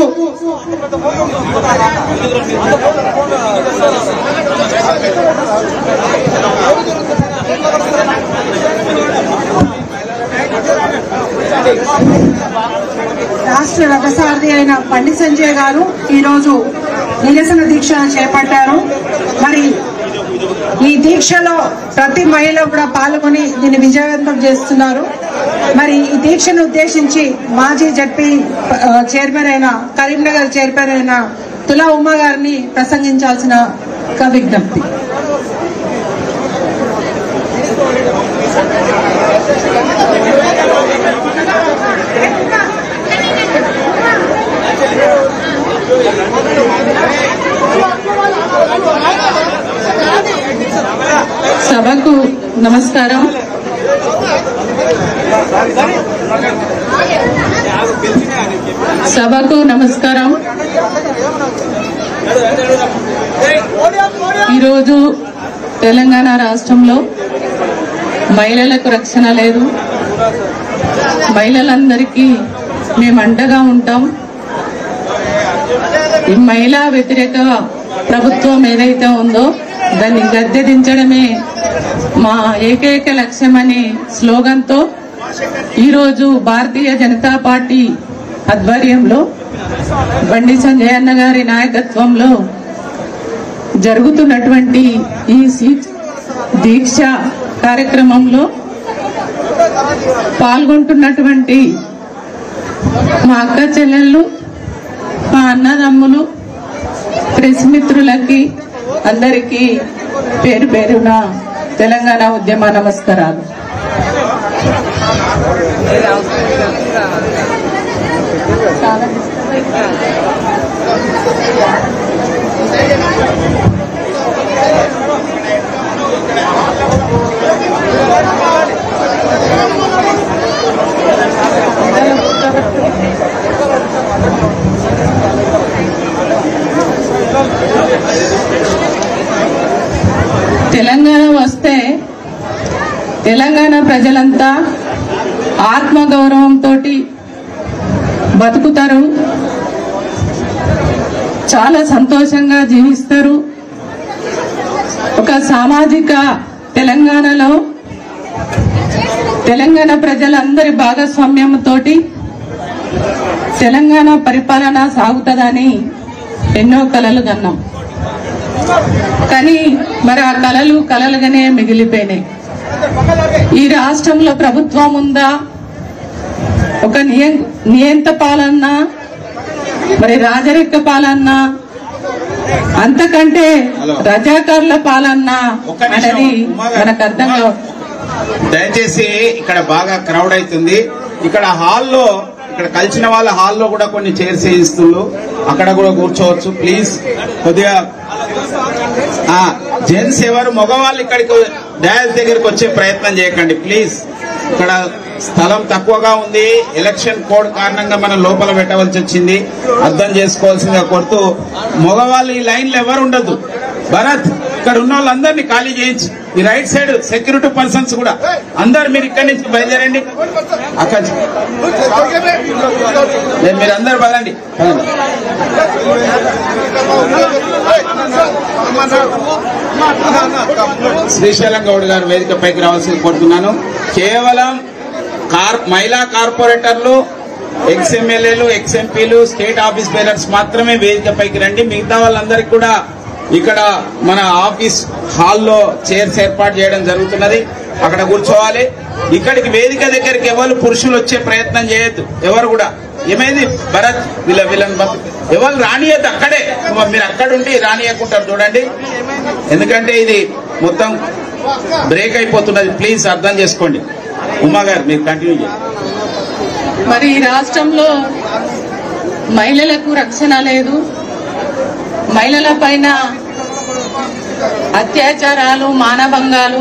రాష్ట్ర రథసారథి అయిన బండి సంజయ్ గారు ఈరోజు నిరసన దీక్షను చేపట్టారు మరి ఈ దీక్షలో ప్రతి మహిళ కూడా పాల్గొని దీన్ని విజయవంతం చేస్తున్నారు మరి ఈ దీక్షను ఉద్దేశించి మాజీ జడ్పీ ఆ, చైర్మన్ అయిన కరీంనగర్ చైర్మన్ అయిన తులా ఉమా గారిని ప్రసంగించాల్సిన ఒక విజ్ఞప్తి సభకు నమస్కారం సభకు నమస్కారం ఈరోజు తెలంగాణ రాష్ట్రంలో మహిళలకు రక్షణ లేదు మహిళలందరికీ మేము అండగా ఉంటాం ఈ మహిళా వ్యతిరేక ప్రభుత్వం ఏదైతే ఉందో దాన్ని గద్దె దించడమే మా ఏకైక లక్ష్యమనే స్లోగన్తో ఈరోజు భారతీయ జనతా పార్టీ ఆధ్వర్యంలో బండి సంజయ్ అన్న గారి నాయకత్వంలో జరుగుతున్నటువంటి ఈ సీ- దీక్ష కార్యక్రమంలో పాల్గొంటున్నటువంటి మా అక్క చెల్లెళ్ళు మా అన్నదమ్ములు ప్రెస్ మిత్రులకి అందరికీ పేరు పేరున తెలంగాణ ఉద్యమ నమస్కారాలు తెలంగాణ వస్తే తెలంగాణ ప్రజలంతా ఆత్మగౌరవంతో బతుకుతారు చాలా సంతోషంగా జీవిస్తారు ఒక సామాజిక తెలంగాణలో తెలంగాణ ప్రజలందరి భాగస్వామ్యంతో తెలంగాణ పరిపాలన సాగుతుందని ఎన్నో కలలు కన్నాం కానీ మరి ఆ కళలు కలలుగానే మిగిలిపోయినాయి ఈ రాష్ట్రంలో ప్రభుత్వం ఉందా ఒక నియం నియంత పాలన మరి రాజరిక పాలన అంతకంటే రజాకారుల పాలన ఒక్క నిమిషం, అనేది ఉమా గారు, మనకు అర్థం ఉమా. కావు దయచేసి ఇక్కడ బాగా క్రౌడ్ అవుతుంది ఇక్కడ హాల్లో ఇక్కడ కలిసిన వాళ్ళ హాల్లో కూడా కొన్ని చైర్స్ వేయిస్తున్నారు అక్కడ కూడా కూర్చోవచ్చు ప్లీజ్ కొద్దిగా ఆ జెంట్స్ ఎవరు మగవాళ్ళు ఇక్కడికి డాన్స్ దగ్గరికి వచ్చే ప్రయత్నం చేయకండి ప్లీజ్ ఇక్కడ స్థలం తక్కువగా ఉంది ఎలక్షన్ కోడ్ కారణంగా మనం లోపల పెట్టవలసి వచ్చింది అర్థం చేసుకోవాల్సిందిగా కోరుతూ మగవాళ్ళు ఈ లైన్లో ఎవరు ఉండదు భరత్ ఇక్కడ ఉన్న వాళ్ళందరినీ ఖాళీ చేయించి ఈ రైట్ సైడ్ సెక్యూరిటీ పర్సన్స్ కూడా అందరు మీరు ఇక్కడి నుంచి బయలుదేరండి అక్కడ లేదు, మీరు అందరు పదండి పదండి శ్రీశైలం గౌడ్ గారు వేదికపైకి రావాల్సింది కోరుతున్నాను కేవలం కార్ మహిళా కార్పొరేటర్లు ఎక్స్ ఎమ్మెల్యేలు ఎక్స్ ఎంపీలు స్టేట్ ఆఫీస్ బేరర్స్ మాత్రమే వేదికపైకి రండి మిగతా వాళ్ళందరికీ కూడా ఇక్కడ మన ఆఫీస్ హాల్లో చైర్స్ ఏర్పాటు చేయడం జరుగుతున్నది అక్కడ కూర్చోవాలి ఇక్కడికి వేదిక దగ్గరికి ఎవరు పురుషులు వచ్చే ప్రయత్నం చేయొద్దు ఎవరు కూడా ఏమైంది భరత్ వీళ్ళ వీళ్ళని పంపి ఎవరు రానియద్దు అక్కడే మీరు అక్కడ ఉండి రానియకుంటారు చూడండి ఎందుకంటే ఇది మొత్తం బ్రేక్ అయిపోతున్నది ప్లీజ్ అర్థం చేసుకోండి ఉమా గారు మీరు కంటిన్యూ చేయండి మరి ఈ రాష్ట్రంలో మహిళలకు రక్షణ లేదు మహిళల పైన అత్యాచారాలు మానభంగాలు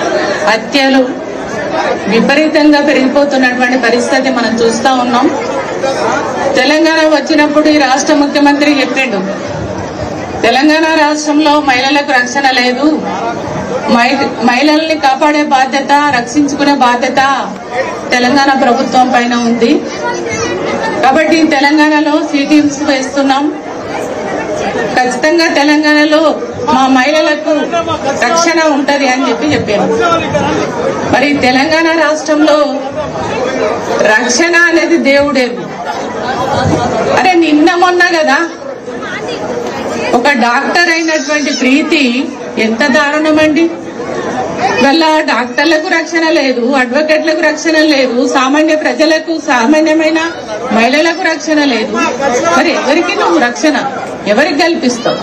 హత్యలు విపరీతంగా పెరిగిపోతున్నటువంటి పరిస్థితి మనం చూస్తా ఉన్నాం తెలంగాణ వచ్చినప్పుడు ఈ రాష్ట్ర ముఖ్యమంత్రి చెప్పిండు తెలంగాణ రాష్ట్రంలో మహిళలకు రక్షణ లేదు మహి- మహిళల్ని కాపాడే బాధ్యత రక్షించుకునే బాధ్యత తెలంగాణ ప్రభుత్వం పైన ఉంది కాబట్టి తెలంగాణలో సిటీమ్స్ వేస్తున్నాం ఖచ్చితంగా తెలంగాణలో మా మహిళలకు రక్షణ ఉంటది అని చెప్పి చెప్పాను మరి తెలంగాణ రాష్ట్రంలో రక్షణ అనేది దేవుడేది అరే నిన్న మొన్న కదా ఒక డాక్టర్ అయినటువంటి ప్రీతి ఎంత దారుణమండి వల్ల డాక్టర్లకు రక్షణ లేదు అడ్వకేట్లకు రక్షణ లేదు సామాన్య ప్రజలకు సామాన్యమైన మహిళలకు రక్షణ లేదు మరి ఎవరికి నువ్వు రక్షణ ఎవరికి కల్పిస్తావు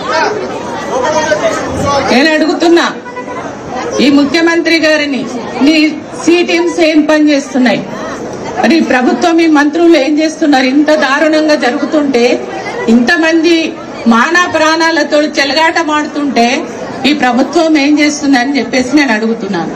నేను అడుగుతున్నా ఈ ముఖ్యమంత్రి గారిని నీ సి టీమ్స్ ఏం పని చేస్తున్నాయి మరి ప్రభుత్వం ఈ మంత్రులు ఏం చేస్తున్నారు ఇంత దారుణంగా జరుగుతుంటే ఇంతమంది మాన ప్రాణాలతో చెలగాటమాడుతుంటే ఈ ప్రభుత్వం ఏం చేస్తుందని చెప్పేసి నేను అడుగుతున్నాను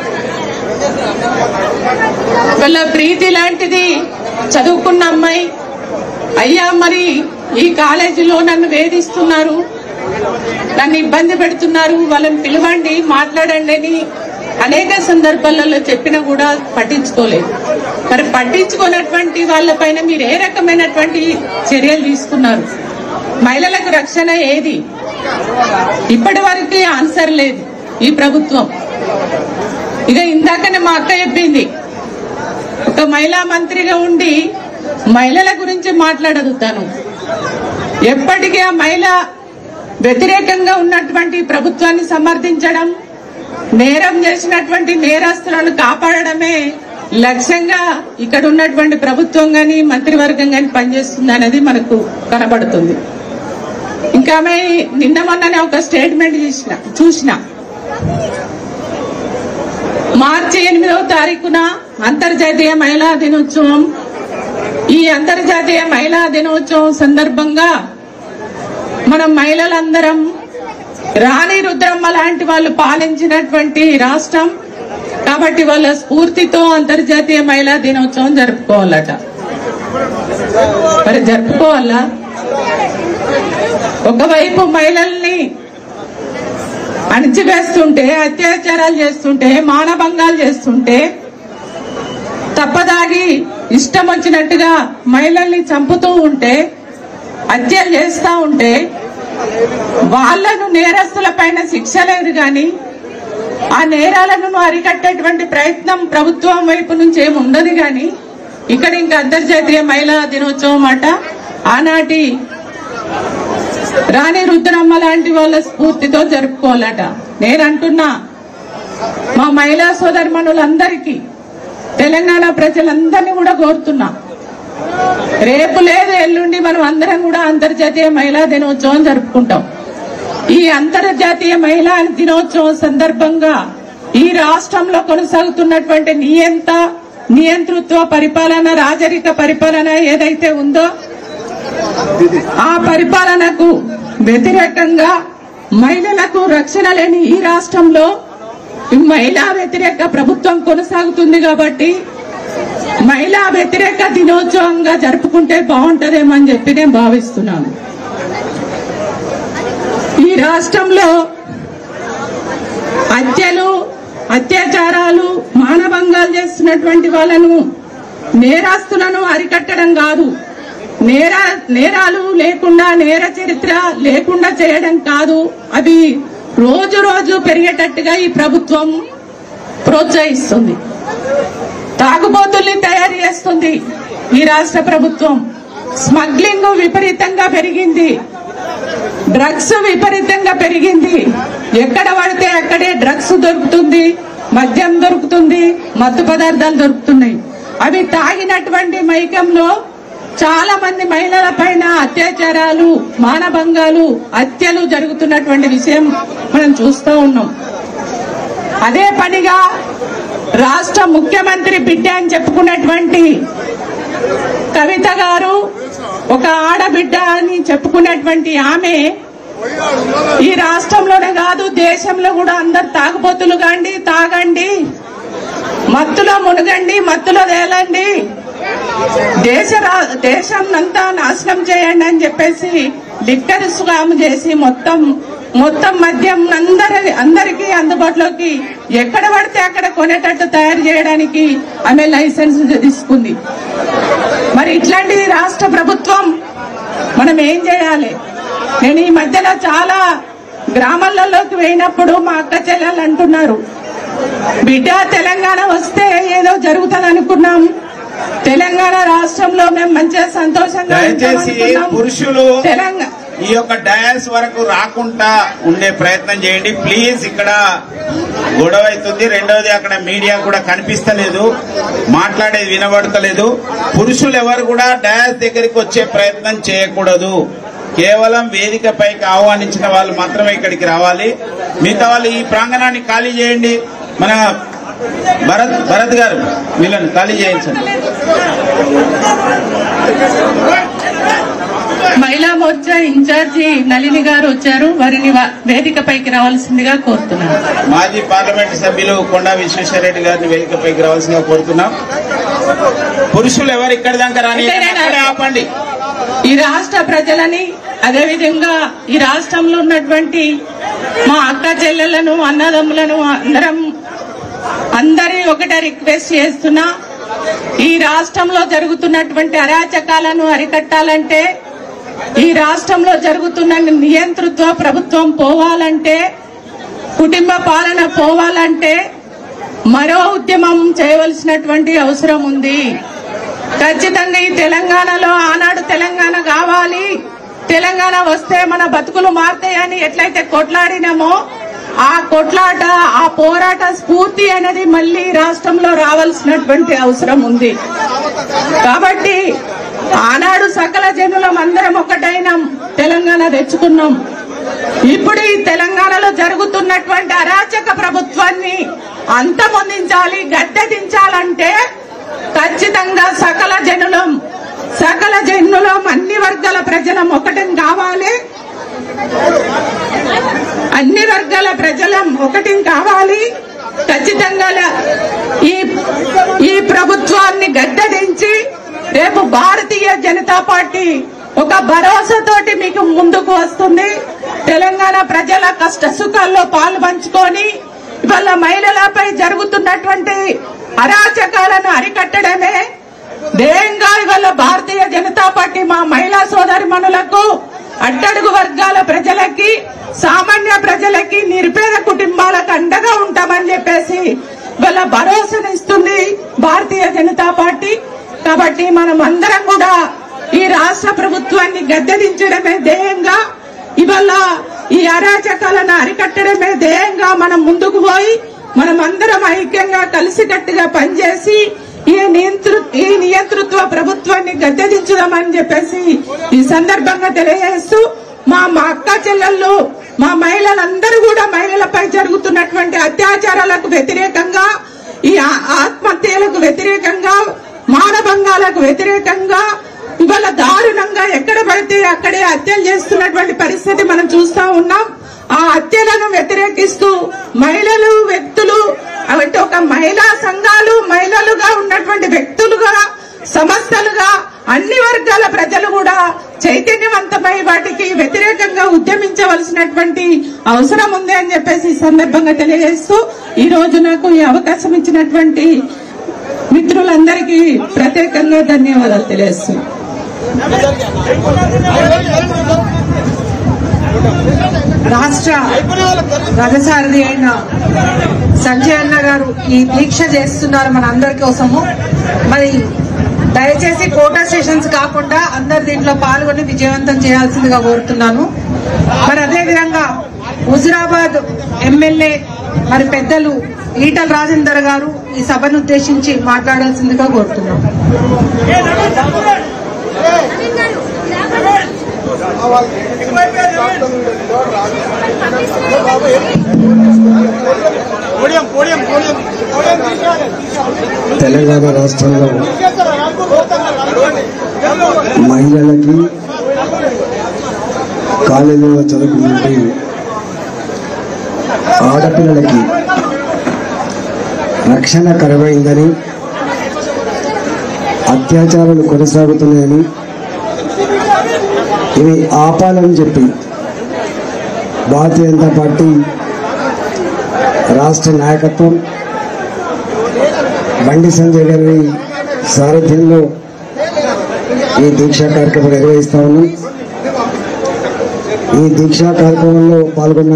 వాళ్ళ ప్రీతి లాంటిది చదువుకున్న అమ్మాయి అయ్యా మరి ఈ కాలేజీలో నన్ను వేధిస్తున్నారు నన్ను ఇబ్బంది పెడుతున్నారు వాళ్ళని పిలవండి మాట్లాడండి అని అనేక సందర్భాలలో చెప్పినా కూడా పట్టించుకోలేదు మరి పట్టించుకున్నటువంటి వాళ్ళపైన మీరు ఏ రకమైనటువంటి చర్యలు తీసుకున్నారు మహిళలకు రక్షణ ఏది ఇప్పటి వరకు ఆన్సర్ లేదు ఈ ప్రభుత్వం ఇక ఇందాకనే మా అక్క చెప్పింది ఒక మహిళా మంత్రిగా ఉండి మహిళల గురించి మాట్లాడదు తను ఎప్పటికీ ఆ మహిళ వ్యతిరేకంగా ఉన్నటువంటి ప్రభుత్వాన్ని సమర్థించడం నేరం చేసినటువంటి నేరస్తులను కాపాడడమే లక్ష్యంగా ఇక్కడ ఉన్నటువంటి ప్రభుత్వం గాని మంత్రివర్గం గాని పనిచేస్తుంది అనేది మనకు కనబడుతుంది ఇంకా ఆమె నిన్న మొన్ననే ఒక స్టేట్మెంట్ చూసిన చూసిన మార్చి ఎనిమిదవ తారీఖున అంతర్జాతీయ మహిళా దినోత్సవం ఈ అంతర్జాతీయ మహిళా దినోత్సవం సందర్భంగా మనం మహిళలందరం రాణి రుద్రమ్మ లాంటి వాళ్ళు పాలించినటువంటి రాష్ట్రం కాబట్టి వాళ్ళ స్ఫూర్తితో అంతర్జాతీయ మహిళా దినోత్సవం జరుపుకోవాలట మరి జరుపుకోవాలా ఒకవైపు మహిళల్ని అణిచివేస్తుంటే అత్యాచారాలు చేస్తుంటే మానభంగాలు చేస్తుంటే తప్పదాగి ఇష్టం వచ్చినట్టుగా మహిళల్ని చంపుతూ ఉంటే హత్యలు చేస్తా ఉంటే వాళ్లను నేరస్తుల పైన శిక్ష లేదు గాని ఆ నేరాలను అరికట్టేటువంటి ప్రయత్నం ప్రభుత్వం వైపు నుంచి ఏమి ఉండదు గాని ఇక్కడ ఇంకా అంతర్జాతీయ మహిళా దినోత్సవం అట ఆనాటి రాణి రుద్రమ్మ లాంటి వాళ్ళ స్ఫూర్తితో జరుపుకోవాలట నేను అంటున్నా మా మహిళా సోదరిమణులందరికీ తెలంగాణ ప్రజలందరినీ కూడా కోరుతున్నా రేపు లేదు ఎల్లుండి మనం అందరం కూడా అంతర్జాతీయ మహిళా దినోత్సవం జరుపుకుంటాం ఈ అంతర్జాతీయ మహిళా దినోత్సవం సందర్భంగా ఈ రాష్ట్రంలో కొనసాగుతున్నటువంటి నియంత నియంతృత్వ పరిపాలన రాజరిక పరిపాలన ఏదైతే ఉందో ఆ పరిపాలనకు వ్యతిరేకంగా మహిళలకు రక్షణ లేని ఈ రాష్ట్రంలో ఈ మహిళా వ్యతిరేక ప్రభుత్వం కొనసాగుతుంది కాబట్టి మహిళా వ్యతిరేక దినోత్సవంగా జరుపుకుంటే బాగుంటదేమో అని చెప్పి నేను భావిస్తున్నాను ఈ రాష్ట్రంలో హత్యలు అత్యాచారాలు మానభంగాలు చేస్తున్నటువంటి వాళ్ళను నేరస్తులను అరికట్టడం కాదు నేర నేరాలు లేకుండా నేర చరిత్ర లేకుండా చేయడం కాదు అవి రోజు రోజు పెరిగేటట్టుగా ఈ ప్రభుత్వం ప్రోత్సహిస్తుంది తాగుబోతుల్ని తయారు చేస్తుంది ఈ రాష్ట్ర ప్రభుత్వం స్మగ్లింగ్ విపరీతంగా పెరిగింది డ్రగ్స్ విపరీతంగా పెరిగింది ఎక్కడ పడితే అక్కడే డ్రగ్స్ దొరుకుతుంది మద్యం దొరుకుతుంది మత్తు పదార్థాలు దొరుకుతున్నాయి అవి తాగినటువంటి మైకంలో చాలా మంది మహిళల పైన అత్యాచారాలు మానభంగాలు హత్యలు జరుగుతున్నటువంటి విషయం మనం చూస్తూ ఉన్నాం అదే పనిగా రాష్ట్ర ముఖ్యమంత్రి బిడ్డ అని చెప్పుకున్నటువంటి కవిత గారు ఒక ఆడబిడ్డ అని చెప్పుకున్నటువంటి ఆమె ఈ రాష్ట్రంలోనే కాదు దేశంలో కూడా అందరు తాగుబోతులు కాండి తాగండి మత్తులో మునగండి మత్తులో తేలండి దేశ రా- దేశం అంతా నాశనం చేయండి అని చెప్పేసి లిక్కర్ స్కామ్ చేసి మొత్తం మొత్తం మద్యం అందరి అందరికీ అందుబాటులోకి ఎక్కడ పడితే అక్కడ కొనేటట్టు తయారు చేయడానికి ఆమె లైసెన్స్ తీసుకుంది మరి ఇట్లాంటిది రాష్ట్ర ప్రభుత్వం మనం ఏం చేయాలి నేను ఈ మధ్యన చాలా గ్రామాలలోకి పోయినప్పుడు మా అక్క చెల్లెలు అంటున్నారు బిడ్డ తెలంగాణ వస్తే ఏదో జరుగుతుంది అనుకున్నాం తెలంగాణ రాష్ట్రంలో మేము మంచిగా సంతోషంగా ఉంటాం దయచేసి అనుకున్నాం. పురుషులు తెలంగాణ ఈ యొక్క డయాస్ వరకు రాకుండా ఉండే ప్రయత్నం చేయండి ప్లీజ్ ఇక్కడ గొడవ అవుతుంది రెండవది అక్కడ మీడియా కూడా కనిపిస్తలేదు మాట్లాడేది వినబడతలేదు పురుషులు ఎవరు కూడా డయాస్ దగ్గరికి వచ్చే ప్రయత్నం చేయకూడదు కేవలం వేదిక పైకి ఆహ్వానించిన వాళ్ళు మాత్రమే ఇక్కడికి రావాలి మిగతా వాళ్ళు ఈ ప్రాంగణాన్ని ఖాళీ చేయండి మన భరత్ భరత్ గారు వీళ్ళని ఖాళీ చేయించండి మహిళా మోర్చా ఇన్ఛార్జి నళిని గారు వచ్చారు వారిని వా- వేదికపైకి రావాల్సిందిగా కోరుతున్నాను మాజీ పార్లమెంట్ సభ్యులు కొండా విశ్వేశ్వరరెడ్డి గారిని వేదికపైకి రావాల్సిందిగా కోరుతున్నాం పురుషులు ఎవరు ఇక్కడి దాకా రాని అక్కడే ఆపండి ఈ రాష్ట్ర ప్రజలని అదేవిధంగా ఈ రాష్ట్రంలో ఉన్నటువంటి మా అక్క చెల్లెలను అన్నదమ్ములను అందరం అందరి ఒకటే రిక్వెస్ట్ చేస్తున్నా ఈ రాష్ట్రంలో జరుగుతున్నటువంటి అరాచకాలను అరికట్టాలంటే ఈ రాష్ట్రంలో జరుగుతున్న నియంతృత్వ ప్రభుత్వం పోవాలంటే కుటుంబ పాలన పోవాలంటే మరో ఉద్యమం చేయవలసినటువంటి అవసరం ఉంది ఖచ్చితంగా ఈ తెలంగాణలో ఆనాడు తెలంగాణ కావాలి తెలంగాణ వస్తే మన బతుకులు మారుతాయని ఎట్లయితే కొట్లాడినామో ఆ కొట్లాట ఆ పోరాట స్ఫూర్తి అనేది మళ్ళీ రాష్ట్రంలో రావాల్సినటువంటి అవసరం ఉంది కాబట్టి ఆనాడు సకల జనులం అందరం ఒకటైనాం తెలంగాణ తెచ్చుకున్నాం ఇప్పుడు ఈ తెలంగాణలో జరుగుతున్నటువంటి అరాచక ప్రభుత్వాన్ని అంతమొందించాలి గద్దె దించాలంటే ఖచ్చితంగా సకల జనులం సకల జనులం అన్ని వర్గాల ప్రజలం ఒకటం కావాలి అన్ని వర్గాల ప్రజలం ఒకటి కావాలి ఖచ్చితంగా ల- ఈ ఈ ప్రభుత్వాన్ని గద్దెదించి రేపు భారతీయ జనతా పార్టీ ఒక భరోసాతోటి మీకు ముందుకు వస్తుంది తెలంగాణ ప్రజల కష్ట సుఖాల్లో పాలు పంచుకొని ఇవాళ మహిళలపై జరుగుతున్నటువంటి అరాచకాలను అరికట్టడమే ధ్యేయంగా ఇవాళ భారతీయ జనతా పార్టీ మా మహిళా సోదరి మనులకు అట్టడుగు వర్గాల ప్రజలకి సామాన్య ప్రజలకి నిరుపేద కుటుంబాలకు అండగా ఉంటామని చెప్పేసి ఇవాళ భరోసానిస్తుంది భారతీయ జనతా పార్టీ కాబట్టి మనం అందరం కూడా ఈ రాష్ట్ర ప్రభుత్వాన్ని గద్దెదించడమే ధ్యేయంగా ఇవాళ ఈ అరాచకాలను అరికట్టడమే ధ్యేయంగా మనం ముందుకు పోయి మనం అందరం ఐక్యంగా కలిసికట్టుగా పనిచేసి ఈ నియంతృ ఈ నియంతృత్వ ప్రభుత్వాన్ని గద్దెదించుదామని చెప్పేసి ఈ సందర్భంగా తెలియజేస్తూ మా మా అక్క చెల్లెళ్ళు మా మహిళలందరూ కూడా మహిళలపై జరుగుతున్నటువంటి అత్యాచారాలకు వ్యతిరేకంగా ఈ ఆ- ఆత్మహత్యలకు వ్యతిరేకంగా మానభంగాలకు వ్యతిరేకంగా ఇవాళ దారుణంగా ఎక్కడ పడితే అక్కడే హత్యలు చేస్తున్నటువంటి పరిస్థితి మనం చూస్తా ఉన్నాం ఆ హత్యలను వ్యతిరేకిస్తూ మహిళలు వ్యక్తులు అంటే ఒక మహిళా సంఘాలు మహిళలుగా ఉన్నటువంటి వ్యక్తులుగా సంస్థలుగా అన్ని వర్గాల ప్రజలు కూడా చైతన్యవంతమై వాటికి వ్యతిరేకంగా ఉద్యమించవలసినటువంటి అవసరం ఉంది అని చెప్పేసి ఈ సందర్భంగా తెలియజేస్తూ ఈ రోజు నాకు ఈ అవకాశం ఇచ్చినటువంటి మిత్రులందరికీ ప్రత్యేకంగా ధన్యవాదాలు తెలియజేస్తున్నాను రాష్ట్ర రథసారథి అయిన సంజయ్ అన్న గారు ఈ దీక్ష చేస్తున్నారు మన అందరి కోసము మరి దయచేసి కోటా స్టేషన్స్ కాకుండా అందరు దీంట్లో పాల్గొని విజయవంతం చేయాల్సిందిగా కోరుతున్నాను మరి అదేవిధంగా హుజురాబాద్ ఎమ్మెల్యే మరి పెద్దలు ఈటల రాజేందర్ గారు ఈ సభను ఉద్దేశించి మాట్లాడాల్సిందిగా కోరుతున్నాం పోడియం పోడియం పోడియం పోడియం తీసేయాలి తెలంగాణ రాష్ట్రంలో మహిళలకి కాలేజీలో చదువుకునే ఆడపిల్లలకి రక్షణ కరువైందని అత్యాచారాలు కొనసాగుతున్నాయని ఇవి ఆపాలని చెప్పి భారతీయ జనతా పార్టీ రాష్ట్ర నాయకత్వం బండి సంజయ్ గారి సారథ్యంలో ఈ దీక్షా కార్యక్రమం నిర్వహిస్తా ఉన్నాం ఈ దీక్షా కార్యక్రమంలో పాల్గొన్న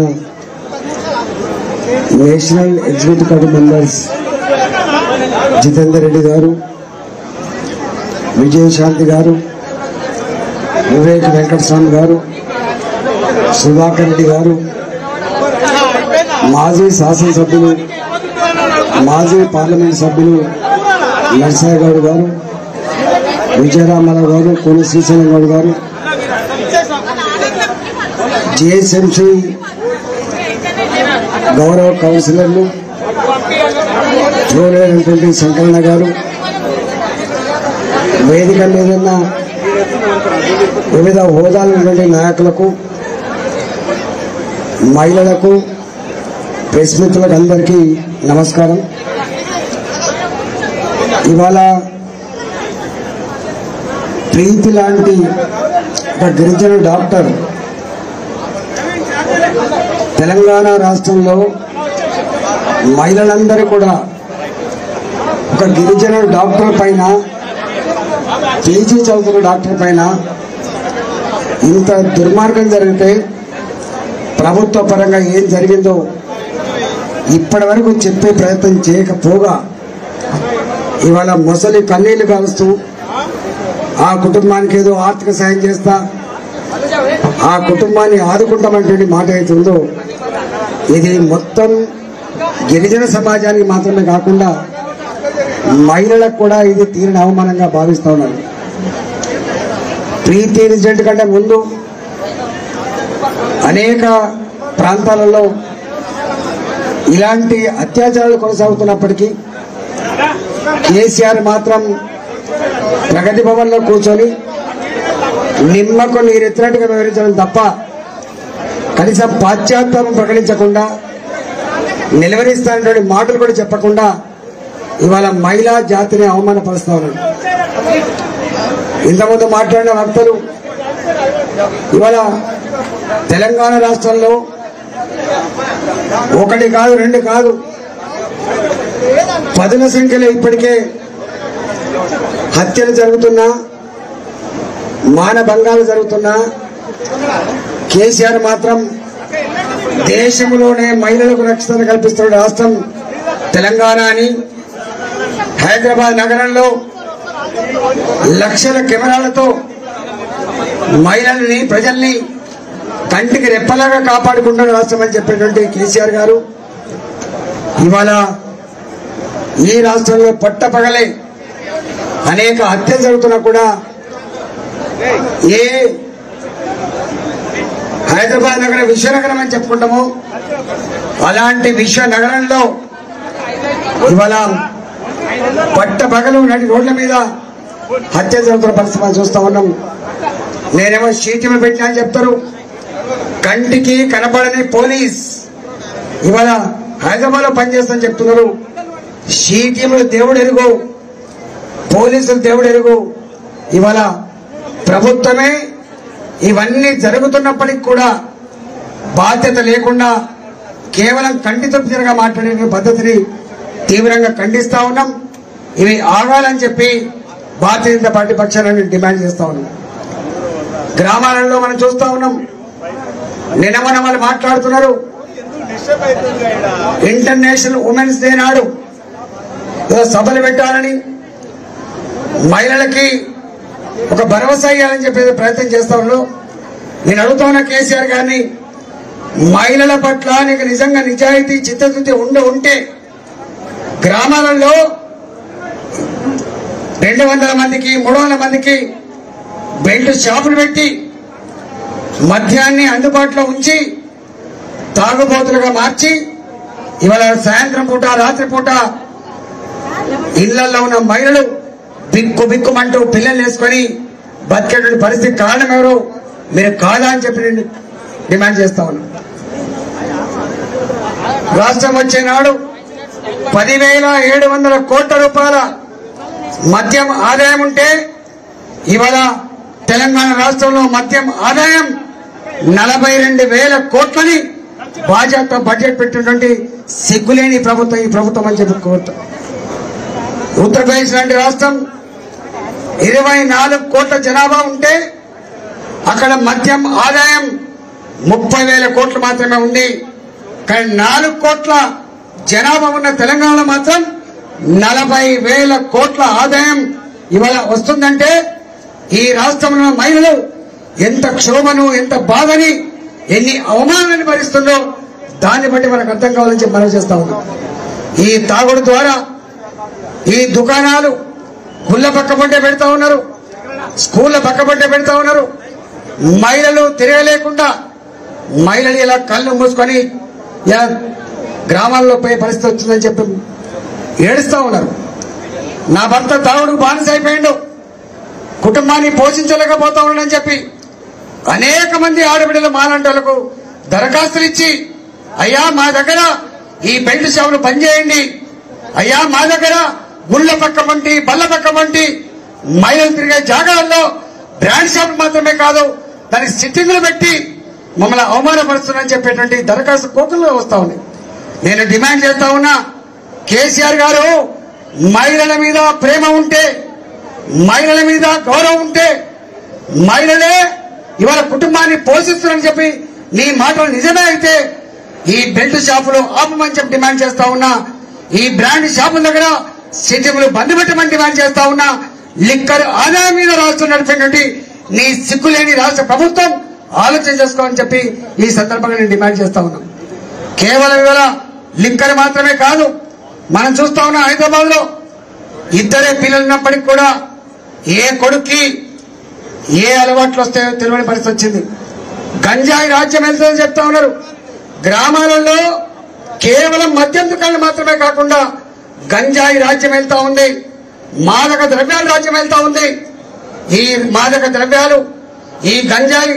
national executive committee members Jitender Reddy గారు విజయశాంతి గారు వివేక్ వెంకటస్వామి గారు సుధాకర్ రెడ్డి గారు మాజీ శాసనసభ్యులు మాజీ పార్లమెంట్ సభ్యులు నర్సయ్య గౌడ్ గారు విజయరామారావు గారు కోన శ్రీశైలం గౌడ్ గారు జిహెచ్ఎంసి గౌరవ కౌన్సిలర్లు చూడలేనటువంటి శంకరన్న గారు వేదిక మీద ఉన్న వివిధ హోదాలు ఉన్నటువంటి నాయకులకు మహిళలకు ప్రెస్ మిత్రులకు అందరికీ నమస్కారం ఇవాళ ప్రీతి లాంటి ఒక గిరిజన డాక్టర్ తెలంగాణ రాష్ట్రంలో మహిళలందరూ కూడా ఒక గిరిజన డాక్టర్ పైన పీజీ చదువుతున్న డాక్టర్ పైన ఇంత దుర్మార్గం జరిగితే ప్రభుత్వ పరంగా ఏం జరిగిందో ఇప్పటి వరకు చెప్పే ప్రయత్నం చేయకపోగా ఇవాళ మొసలి కన్నీళ్లు కాలుస్తూ ఆ కుటుంబానికి ఏదో ఆర్థిక సాయం చేస్తా ఆ కుటుంబాన్ని ఆదుకుంటామంటే మాట అవుతుందో ఇది మొత్తం గిరిజన సమాజానికి మాత్రమే కాకుండా మహిళలకు కూడా ఇది తీరిన అవమానంగా భావిస్తా ఉన్నారు ప్రీతి ఇన్సిడెంట్ కంటే ముందు అనేక ప్రాంతాలలో ఇలాంటి అత్యాచారాలు కొనసాగుతున్నప్పటికీ కేసీఆర్ మాత్రం ప్రగతి భవన్లో కూర్చొని నిమ్మకు నీరెత్తినట్టుగా వివరించడం తప్ప కనీసం పాశ్చాత్యం ప్రకటించకుండా నిలవరిస్తానటువంటి మాటలు కూడా చెప్పకుండా ఇవాళ మహిళా జాతిని అవమానపరుస్తా ఉన్నాడు ఇంతకుముందు మాట్లాడిన వక్తలు ఇవాళ తెలంగాణ రాష్ట్రంలో ఒకటి కాదు రెండు కాదు పదుల సంఖ్యలో ఇప్పటికే హత్యలు జరుగుతున్నా మానభంగాలు జరుగుతున్నా కేసీఆర్ మాత్రం దేశంలోనే మహిళలకు రక్షణ కల్పిస్తున్న రాష్ట్రం తెలంగాణ అని హైదరాబాద్ నగరంలో లక్షల కెమెరాలతో మహిళల్ని ప్రజల్ని కంటికి రెప్పలాగా కాపాడుకుంటున్న రాష్ట్రం అని చెప్పినటువంటి కేసీఆర్ గారు ఇవాళ ఈ రాష్ట్రంలో పట్టపగలే అనేక హత్యలు జరుగుతున్నా కూడా ఏ హైదరాబాద్ నగరం విశ్వనగరం అని చెప్పుకుంటాము అలాంటి విశ్వ నగరంలో ఇవాళ పట్ట పగలు నడి రోడ్ల మీద హత్య జరుగుతున్న పరిస్థితి మనం చూస్తా ఉన్నాం నేనేమో షీటిమ పెట్టినా అని చెప్తారు కంటికి కనబడని పోలీస్ ఇవాళ హైదరాబాద్ లో పనిచేస్తామని చెప్తున్నారు షీటీములు దేవుడు ఎరుగు పోలీసులు దేవుడు ఎరుగు ఇవాళ ప్రభుత్వమే ఇవన్నీ జరుగుతున్నప్పటికి కూడా బాధ్యత లేకుండా కేవలం కంటి తప్పిదలుగా మాట్లాడే పద్ధతిని తీవ్రంగా ఖండిస్తా ఉన్నాం ఇవి ఆగాలని చెప్పి భారతీయ జనతా పార్టీ పక్షాన్ని డిమాండ్ చేస్తా ఉన్నాం గ్రామాలలో మనం చూస్తా ఉన్నాం నిన్న మన వాళ్ళు మాట్లాడుతున్నారు ఇంటర్నేషనల్ ఉమెన్స్ డే నాడు ఏదో సభలు పెట్టాలని మహిళలకి ఒక భరోసా ఇవ్వాలని చెప్పి ప్రయత్నం చేస్తా ఉన్నాడు నేను అడుగుతా ఉన్న కేసీఆర్ గారిని మహిళల పట్ల నీకు నిజంగా నిజాయితీ చిత్తశుద్ధి ఉండి ఉంటే గ్రామాలలో రెండు వందల మందికి మూడు వందల మందికి బెల్ట్ షాపులు పెట్టి మద్యాన్ని అందుబాటులో ఉంచి తాగుబోతులుగా మార్చి ఇవాళ సాయంత్రం పూట రాత్రి పూట ఇళ్లలో ఉన్న మహిళలు బిక్కు బిక్కుమంటూ పిల్లలు వేసుకొని బతికేటువంటి పరిస్థితి కారణం ఎవరు మీరు కాదా అని చెప్పి నేను డిమాండ్ చేస్తా ఉన్నాను రాష్ట్రం వచ్చే నాడు పదివేల ఏడు వందల కోట్ల రూపాయల మద్యం ఆదాయం ఉంటే ఇవాళ తెలంగాణ రాష్ట్రంలో మద్యం ఆదాయం నలభై రెండు వేల కోట్లని భాజపా బడ్జెట్ పెట్టినటువంటి సిగ్గులేని ప్రభుత్వం ఈ ప్రభుత్వం అని చెప్పి కోరుతాం ఉత్తరప్రదేశ్ లాంటి రాష్ట్రం ఇరవై నాలుగు కోట్ల జనాభా ఉంటే అక్కడ మద్యం ఆదాయం ముప్పై వేల కోట్లు మాత్రమే ఉంది కానీ నాలుగు కోట్ల జనాభా ఉన్న తెలంగాణలో మాత్రం నలభై వేల కోట్ల ఆదాయం ఇవాళ వస్తుందంటే ఈ రాష్ట్రంలో ఉన్న మహిళలు ఎంత క్షోభను ఎంత బాధని ఎన్ని అవమానాన్ని భరిస్తుందో దాన్ని బట్టి మనకు అర్థం కావాలని చెప్పి మనం చేస్తా ఉన్నాం ఈ తాగుడు ద్వారా ఈ దుకాణాలు గుళ్ళ పక్క పట్టే పెడతా ఉన్నారు స్కూళ్ళ పక్క పట్టే పెడతా ఉన్నారు మహిళలు తిరగలేకుండా మహిళలు ఇలా కళ్ళు మూసుకొని ఇలా గ్రామాల్లో పోయే పరిస్థితి వచ్చిందని చెప్పి ఏడుస్తా ఉన్నారు నా భర్త తాగుడుకు బానిస అయిపోయిండు కుటుంబాన్ని పోషించలేకపోతా ఉన్నాడని చెప్పి అనేక మంది ఆడబిడ్డలు మాలంటలకు దరఖాస్తులు ఇచ్చి అయ్యా మా దగ్గర ఈ బెల్ట్ షాపులు పనిచేయండి అయ్యా మా దగ్గర గుళ్ళ పక్క వంటి బల్ల పక్క వంటి మహిళలు తిరిగే జాగాల్లో బ్రాండ్ షాపులు మాత్రమే కాదు దానికి సిట్టింగ్లు పెట్టి మమ్మల్ని అవమానపరుస్తున్నారని చెప్పేటువంటి దరఖాస్తు కోర్టులో వస్తా ఉంది నేను డిమాండ్ చేస్తా ఉన్నా కేసీఆర్ గారు మహిళల మీద ప్రేమ ఉంటే మహిళల మీద గౌరవం ఉంటే మహిళలే ఇవాళ కుటుంబాన్ని పోషిస్తున్నారని చెప్పి నీ మాటలు నిజమే అయితే ఈ బెల్ట్ షాపులు ఆపమని చెప్పి డిమాండ్ చేస్తా ఉన్నా ఈ బ్రాండ్ షాపుల దగ్గర సిటిములు బంద్ పెట్టమని డిమాండ్ చేస్తా ఉన్నా లిక్కర్ ఆదాయం మీద రాష్ట్రం నడిపినటువంటి నీ సిగ్గులేని రాష్ట్ర ప్రభుత్వం ఆలోచన చేసుకోమని చెప్పి ఈ సందర్భంగా నేను డిమాండ్ చేస్తా ఉన్నా కేవలం ఇవాళ లిక్కర్ మాత్రమే కాదు మనం చూస్తా ఉన్నాం హైదరాబాద్ లో ఇద్దరే పిల్లలు ఉన్నప్పటికీ కూడా ఏ కొడుక్కి ఏ అలవాట్లు వస్తాయో తెలియని పరిస్థితి వచ్చింది గంజాయి రాజ్యం వెళ్తుందని చెప్తా ఉన్నారు గ్రామాలలో కేవలం మద్యం దుకాణాలు మాత్రమే కాకుండా గంజాయి రాజ్యం వెళ్తా ఉంది మాదక ద్రవ్యాల రాజ్యం వెళ్తా ఉంది ఈ మాదక ద్రవ్యాలు ఈ గంజాయి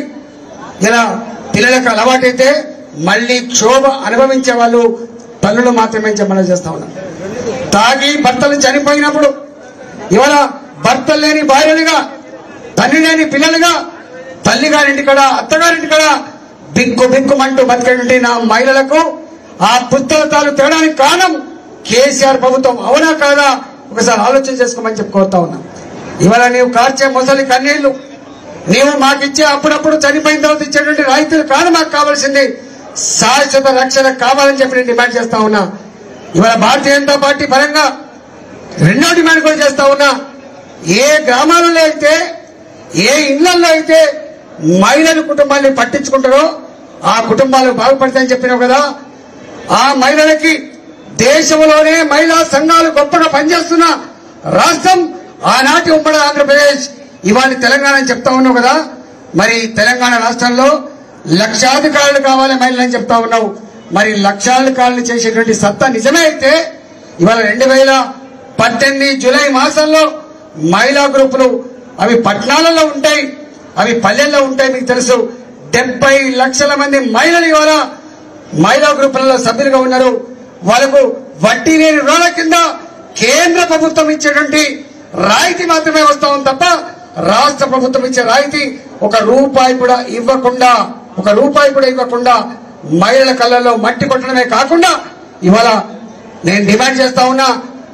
ఇలా పిల్లలకు అలవాటైతే మళ్ళీ క్షోభ అనుభవించే వాళ్ళు తల్లులు మాత్రమే చెప్పడం చేస్తా ఉన్నారు తాగి భర్తలు చనిపోయినప్పుడు ఇవాళ భర్తలు లేని భార్యలుగా తల్లి లేని పిల్లలుగా తల్లిగారింటి కడ అత్తగారింటి కడ బిక్కు బిక్కుమంటూ బతికేటువంటి నా మహిళలకు ఆ పుస్తకాలు తేడానికి కారణం కేసీఆర్ ప్రభుత్వం అవునా కాదా ఒకసారి ఆలోచన చేసుకోమని చెప్పి కోరుతా ఉన్నా ఇవాళ నీవు కార్చే మొసలి కన్నీళ్లు నీవు మాకిచ్చే అప్పుడప్పుడు చనిపోయిన తర్వాత ఇచ్చేటువంటి రాయితీలు కాదు మాకు కావాల్సింది శాశ్వత రక్షణ కావాలని చెప్పి నేను డిమాండ్ చేస్తా ఉన్నా ఇవాళ భారతీయ జనతా పార్టీ పరంగా రెండో డిమాండ్ కూడా చేస్తా ఉన్నా ఏ గ్రామాలలో అయితే ఏ ఇళ్లలో అయితే మహిళలు కుటుంబాన్ని పట్టించుకుంటారో ఆ కుటుంబాలు బాగుపడతాయని చెప్పినావు కదా ఆ మహిళలకి దేశంలోనే మహిళా సంఘాలు గొప్పగా పనిచేస్తున్న రాష్ట్రం ఆనాటి ఉమ్మడి ఆంధ్రప్రదేశ్ ఇవాళ తెలంగాణ అని చెప్తా ఉన్నావు కదా మరి తెలంగాణ రాష్ట్రంలో లక్షాధికారులు కావాలి మహిళలు అని చెప్తా ఉన్నావు మరి లక్షాధికారులు చేసేటువంటి సత్తా నిజమే అయితే ఇవాళ రెండు వేల పద్దెనిమిది జూలై మాసంలో మహిళా గ్రూపులు అవి పట్టణాలలో ఉంటాయి అవి పల్లెల్లో ఉంటాయి మీకు తెలుసు డెబ్బై లక్షల మంది మహిళలు ఇవాళ మహిళా గ్రూపులలో సభ్యులుగా ఉన్నారు వాళ్ళకు వడ్డీ లేని రుణాల కింద కేంద్ర ప్రభుత్వం ఇచ్చేటువంటి రాయితీ మాత్రమే వస్తా ఉంది తప్ప రాష్ట్ర ప్రభుత్వం ఇచ్చే రాయితీ ఒక రూపాయి కూడా ఇవ్వకుండా ఒక రూపాయి కూడా ఇవ్వకుండా మహిళల కళ్ళల్లో మట్టి కొట్టడమే కాకుండా ఇవాళ నేను డిమాండ్ చేస్తా ఉన్నా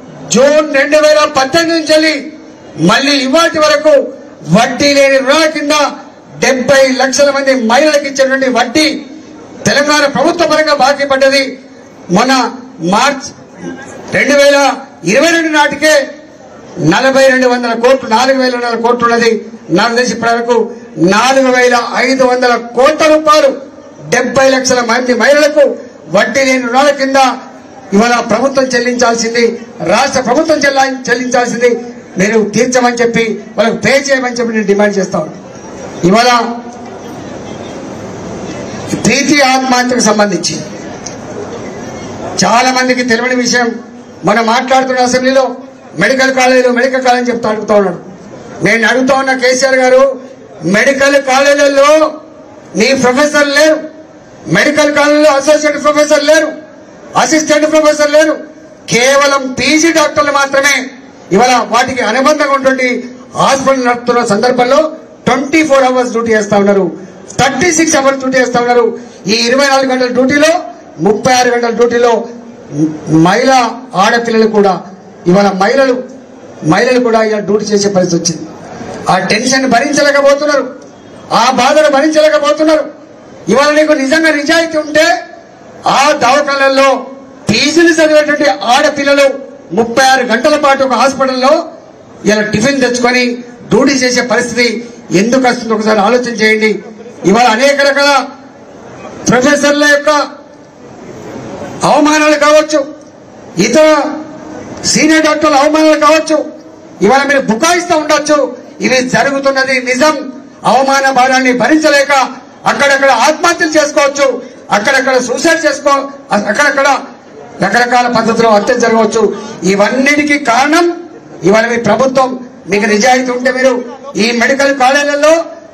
జూన్ రెండు వేల పద్దెనిమిది నుంచి వెళ్ళి మళ్ళీ ఇవాటి వరకు వడ్డీ లేని రుణాల కింద డెబ్బై లక్షల మంది మహిళలకు ఇచ్చినటువంటి వడ్డీ తెలంగాణ ప్రభుత్వ పరంగా బాకీ పడ్డది మొన్న మార్చ్ రెండు వేల ఇరవై రెండు నాటికే నలభై రెండు వందల కోట్లు నాలుగు వేల వందల కోట్లు ఉన్నది నాకు తెలిసి ఇప్పటి వరకు నాలుగు వేల ఐదు వందల కోట్ల రూపాయలు డెబ్బై లక్షల మంది మహిళలకు వడ్డీ లేని రుణాల కింద ఇవాళ ప్రభుత్వం చెల్లించాల్సింది రాష్ట్ర ప్రభుత్వం చెల్లా- చెల్లించాల్సింది మీరు తీర్చమని చెప్పి వాళ్ళకు పే చేయమని చెప్పి నేను డిమాండ్ చేస్తా ఉన్నాను ఇవాళ ప్రీతి ఆత్మహత్యకు సంబంధించి చాలా మందికి తెలియని విషయం మనం మాట్లాడుతున్న అసెంబ్లీలో మెడికల్ కాలేజీలో మెడికల్ కాలేజ్ చెప్తా అడుగుతా ఉన్నాడు నేను అడుగుతా ఉన్న కేసీఆర్ గారు మెడికల్ కాలేజీల్లో నీ ప్రొఫెసర్ లేరు మెడికల్ కాలేజీలో అసోసియేట్ ప్రొఫెసర్ లేరు అసిస్టెంట్ ప్రొఫెసర్ లేరు కేవలం పీజీ డాక్టర్లు మాత్రమే ఇవాళ వాటికి అనుబంధంగా ఉన్నటువంటి హాస్పిటల్ నడుపుతున్న సందర్భంలో ట్వంటీ ఫోర్ అవర్స్ డ్యూటీ చేస్తా ఉన్నారు థర్టీ సిక్స్ అవర్స్ డ్యూటీ చేస్తా ఉన్నారు ఈ ఇరవై నాలుగు గంటల డ్యూటీలో ముప్పై ఆరు గంటల డ్యూటీలో మహిళా ఆడపిల్లలు కూడా ఇవాళ మహిళలు మహిళలు కూడా ఇలా డ్యూటీ చేసే పరిస్థితి వచ్చింది ఆ టెన్షన్ భరించలేకపోతున్నారు ఆ బాధను భరించలేకపోతున్నారు ఇవాళ నీకు నిజంగా నిజాయితీ ఉంటే ఆ దవాఖానల్లో పీజీలు చదివేటువంటి ఆడపిల్లలు ముప్పై ఆరు గంటల పాటు ఒక హాస్పిటల్లో ఇలా టిఫిన్ తెచ్చుకొని డ్యూటీ చేసే పరిస్థితి ఎందుకు వస్తుందో ఒకసారి ఆలోచన చేయండి ఇవాళ అనేక రకాల ప్రొఫెసర్ల యొక్క అవమానాలు కావచ్చు ఇతర సీనియర్ డాక్టర్ల అవమానాలు కావచ్చు ఇవాళ మీరు బుకాయిస్తూ ఉండొచ్చు ఇవి జరుగుతున్నది నిజం అవమాన భారాన్ని భరించలేక అక్కడక్కడ ఆత్మహత్యలు చేసుకోవచ్చు అక్కడక్కడ సూసైడ్ చేసుకో అక్కడక్కడ రకరకాల పద్ధతిలో హత్య జరగవచ్చు ఇవన్నిటికీ కారణం ఇవాళ మీ ప్రభుత్వం మీకు నిజాయితీ ఉంటే మీరు ఈ మెడికల్ కాలేజీలలో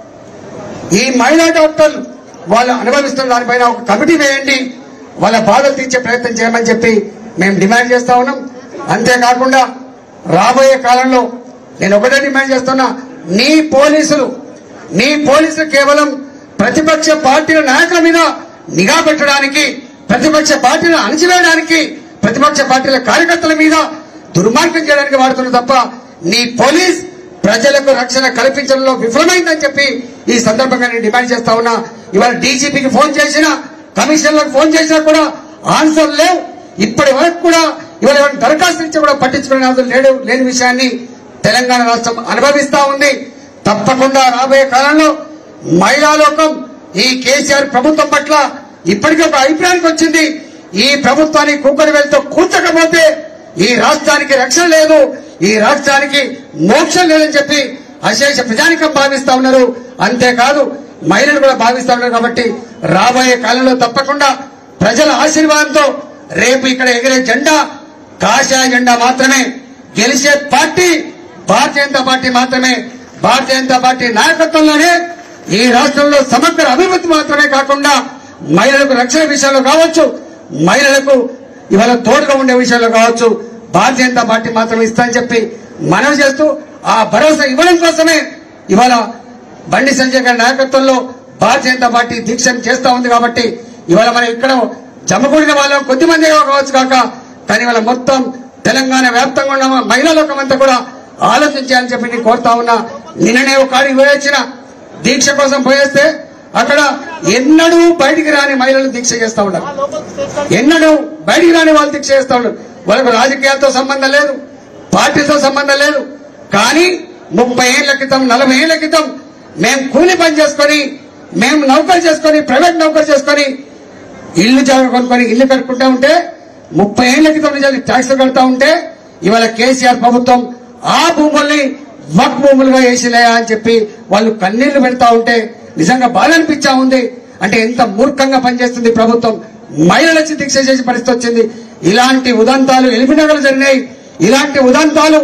ఈ మహిళా డాక్టర్లు వాళ్ళు అనుభవిస్తున్న దానిపైన ఒక కమిటీ వేయండి వాళ్ళ బాధలు తీర్చే ప్రయత్నం చేయమని చెప్పి మేము డిమాండ్ చేస్తా ఉన్నాం అంతేకాకుండా రాబోయే కాలంలో నేను ఒకటే డిమాండ్ చేస్తున్నా నీ పోలీసులు నీ పోలీసులు కేవలం ప్రతిపక్ష పార్టీల నాయకుల మీద నిఘా పెట్టడానికి ప్రతిపక్ష పార్టీలను అణచివేయడానికి ప్రతిపక్ష పార్టీల కార్యకర్తల మీద దుర్మార్గం చేయడానికి వాడుతున్న తప్ప నీ పోలీస్ ప్రజలకు రక్షణ కల్పించడంలో విఫలమైందని చెప్పి ఈ సందర్భంగా నేను డిమాండ్ చేస్తా ఉన్నా ఇవాళ డీజీపీకి ఫోన్ చేసిన కమిషనర్లకు ఫోన్ చేసినా కూడా ఆన్సర్ లేవు ఇప్పటి వరకు కూడా ఇవాళ ఎవరైనా దరఖాస్తు ఇచ్చి కూడా పట్టించుకునే నాదులు లేడు లేని విషయాన్ని తెలంగాణ రాష్ట్రం అనుభవిస్తా ఉంది తప్పకుండా రాబోయే కాలంలో మహిళా లోకం ఈ కేసీఆర్ ప్రభుత్వం పట్ల ఇప్పటికే ఒక అభిప్రాయానికి వచ్చింది ఈ ప్రభుత్వాన్ని కుక్కడి వెళ్తూ కూర్చకపోతే ఈ రాష్ట్రానికి రక్షణ లేదు ఈ రాష్ట్రానికి మోక్షం లేదని చెప్పి అశేష ప్రజానికం భావిస్తా ఉన్నారు అంతేకాదు మహిళలు కూడా భావిస్తా ఉన్నారు కాబట్టి రాబోయే కాలంలో తప్పకుండా ప్రజల ఆశీర్వాదంతో రేపు ఇక్కడ ఎగిరే జెండా కాషాయ జెండా మాత్రమే గెలిచే పార్టీ భారతీయ జనతా పార్టీ మాత్రమే భారతీయ జనతా పార్టీ నాయకత్వంలోనే ఈ రాష్ట్రంలో సమగ్ర అభివృద్ధి మాత్రమే కాకుండా మహిళలకు రక్షణ విషయంలో కావచ్చు మహిళలకు ఇవాళ తోడుగా ఉండే విషయంలో కావచ్చు భారతీయ జనతా పార్టీ మాత్రం ఇస్తానని చెప్పి మనవి చేస్తూ ఆ భరోసా ఇవ్వడం కోసమే ఇవాళ బండి సంజయ్ గారి నాయకత్వంలో భారతీయ జనతా పార్టీ దీక్షను చేస్తా ఉంది కాబట్టి ఇవాళ మనం ఇక్కడ జమ్మకూడిన వాళ్ళం కొద్ది మంది కావచ్చు కాక కానీ ఇవాళ మొత్తం తెలంగాణ వ్యాప్తంగా ఉన్న మహిళా లోకమంతా కూడా ఆలోచించాలని చెప్పి నేను కోరుతా ఉన్నా నిన్ననే ఒక కాడికి పోయొచ్చిన దీక్ష కోసం పోయేస్తే అక్కడ ఎన్నడూ బయటికి రాని మహిళలు దీక్ష చేస్తా ఉన్నారు ఎన్నడూ బయటికి రాని వాళ్ళు దీక్ష చేస్తా ఉన్నారు వాళ్ళకు రాజకీయాలతో సంబంధం లేదు పార్టీతో సంబంధం లేదు కానీ ముప్పై ఏళ్ల క్రితం నలభై ఏళ్ల క్రితం మేము కూలి పని చేసుకొని మేము నౌకరు చేసుకొని ప్రైవేట్ నౌకరు చేసుకొని ఇల్లు జాగా కొనుక్కొని ఇల్లు కట్టుకుంటా ఉంటే ముప్పై ఏళ్ల క్రితం నిజాలు ట్యాక్స్ కడతా ఉంటే ఇవాళ కేసీఆర్ ప్రభుత్వం ఆ భూముల్ని వక్ భూములుగా వేసిలేయా అని చెప్పి వాళ్ళు కన్నీళ్లు పెడతా ఉంటే నిజంగా బాధ అనిపించా ఉంది అంటే ఎంత మూర్ఖంగా పనిచేస్తుంది ప్రభుత్వం మహిళలు వచ్చి దీక్ష చేసే పరిస్థితి వచ్చింది ఇలాంటి ఉదంతాలు ఎలిమినగలు జరిగినాయి ఇలాంటి ఉదంతాలు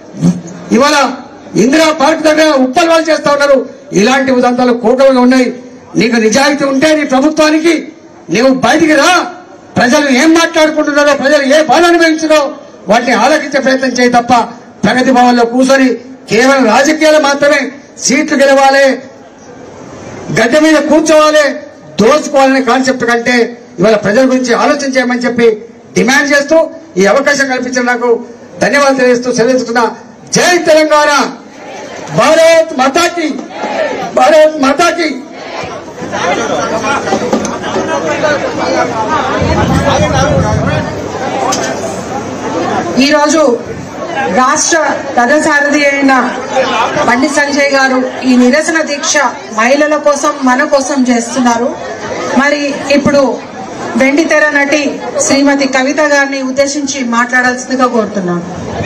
ఇవాళ ఇందిరా పార్క్ దగ్గర ఉప్పల్ వాళ్ళు చేస్తా ఉన్నారు ఇలాంటి ఉదంతాలు కోకలుగా ఉన్నాయి నీకు నిజాయితీ ఉంటే నీ ప్రభుత్వానికి నీవు బయటికి రా ప్రజలు ఏం మాట్లాడుకుంటున్నారో ప్రజలు ఏ బాధ అనుభవించారో వాటిని ఆలోచించే ప్రయత్నం చేయి తప్ప ప్రగతి భవన్లో కూర్చొని కేవలం రాజకీయాలు మాత్రమే సీట్లు గెలవాలి గడ్డ మీద కూర్చోవాలి దోచుకోవాలనే కాన్సెప్ట్ కంటే ఇవాళ ప్రజల గురించి ఆలోచన చేయమని చెప్పి డిమాండ్ చేస్తూ ఈ అవకాశం కల్పించిన నాకు ధన్యవాదాలు తెలియజేస్తూ సెలవుతున్నా జై తెలంగాణ భారత్ మాతాకి భారత్ మాతాకి ఈరోజు రాష్ట్ర రథసారథి అయిన బండి సంజయ్ గారు ఈ నిరసన దీక్ష మహిళల కోసం మన కోసం చేస్తున్నారు మరి ఇప్పుడు వెండి తెర నటి శ్రీమతి కవిత గారిని ఉద్దేశించి మాట్లాడాల్సిందిగా కోరుతున్నాను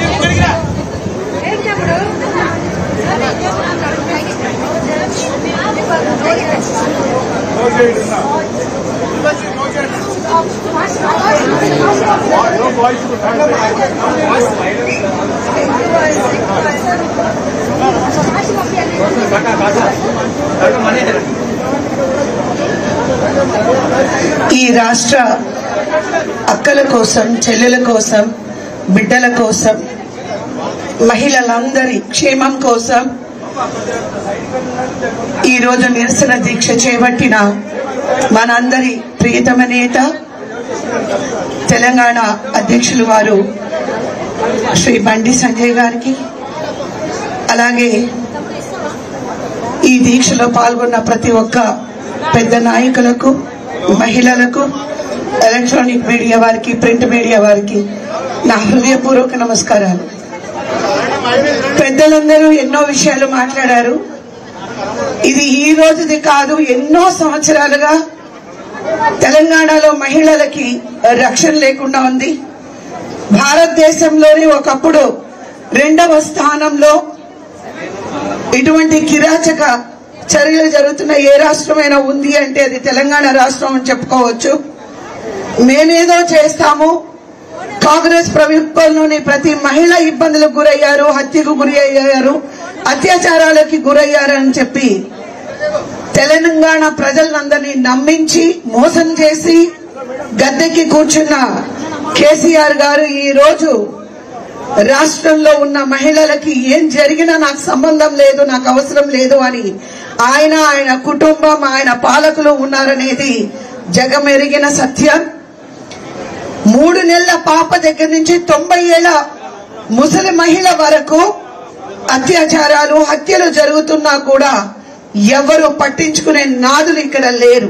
ఈ రాష్ట్ర అక్కల కోసం చెల్లెల కోసం బిడ్డల కోసం మహిళలందరి క్షేమం కోసం ఈరోజు నిరసన దీక్ష చేపట్టిన మనందరి ప్రియతమ నేత తెలంగాణ అధ్యక్షులు వారు శ్రీ బండి సంజయ్ గారికి అలాగే ఈ దీక్షలో పాల్గొన్న ప్రతి ఒక్క పెద్ద నాయకులకు మహిళలకు ఎలక్ట్రానిక్ మీడియా వారికి ప్రింట్ మీడియా వారికి నా హృదయపూర్వక నమస్కారాలు పెద్దలందరూ ఎన్నో విషయాలు మాట్లాడారు ఇది ఈ రోజుది కాదు ఎన్నో సంవత్సరాలుగా తెలంగాణలో మహిళలకి రక్షణ లేకుండా ఉంది భారతదేశంలోని ఒకప్పుడు రెండవ స్థానంలో ఇటువంటి కిరాచక చర్యలు జరుగుతున్న ఏ రాష్ట్రమైనా ఉంది అంటే అది తెలంగాణ రాష్ట్రం అని చెప్పుకోవచ్చు మేమేదో చేస్తాము కాంగ్రెస్ ప్రభుత్వంలోని ప్రతి మహిళ ఇబ్బందులకు గురయ్యారు హత్యకు గురి అయ్యారు అత్యాచారాలకి గురయ్యారని చెప్పి తెలంగాణ ప్రజలందరినీ నమ్మించి మోసం చేసి గద్దెకి కూర్చున్న కేసీఆర్ గారు ఈ రోజు రాష్ట్రంలో ఉన్న మహిళలకి ఏం జరిగినా నాకు సంబంధం లేదు నాకు అవసరం లేదు అని ఆయన ఆయన కుటుంబం ఆయన పాలకులు ఉన్నారనేది జగమెరిగిన సత్యం మూడు నెలల పాప దగ్గర నుంచి తొంభై ఏళ్ల ముసలి మహిళ వరకు అత్యాచారాలు హత్యలు జరుగుతున్నా కూడా ఎవరు పట్టించుకునే నాదులు ఇక్కడ లేరు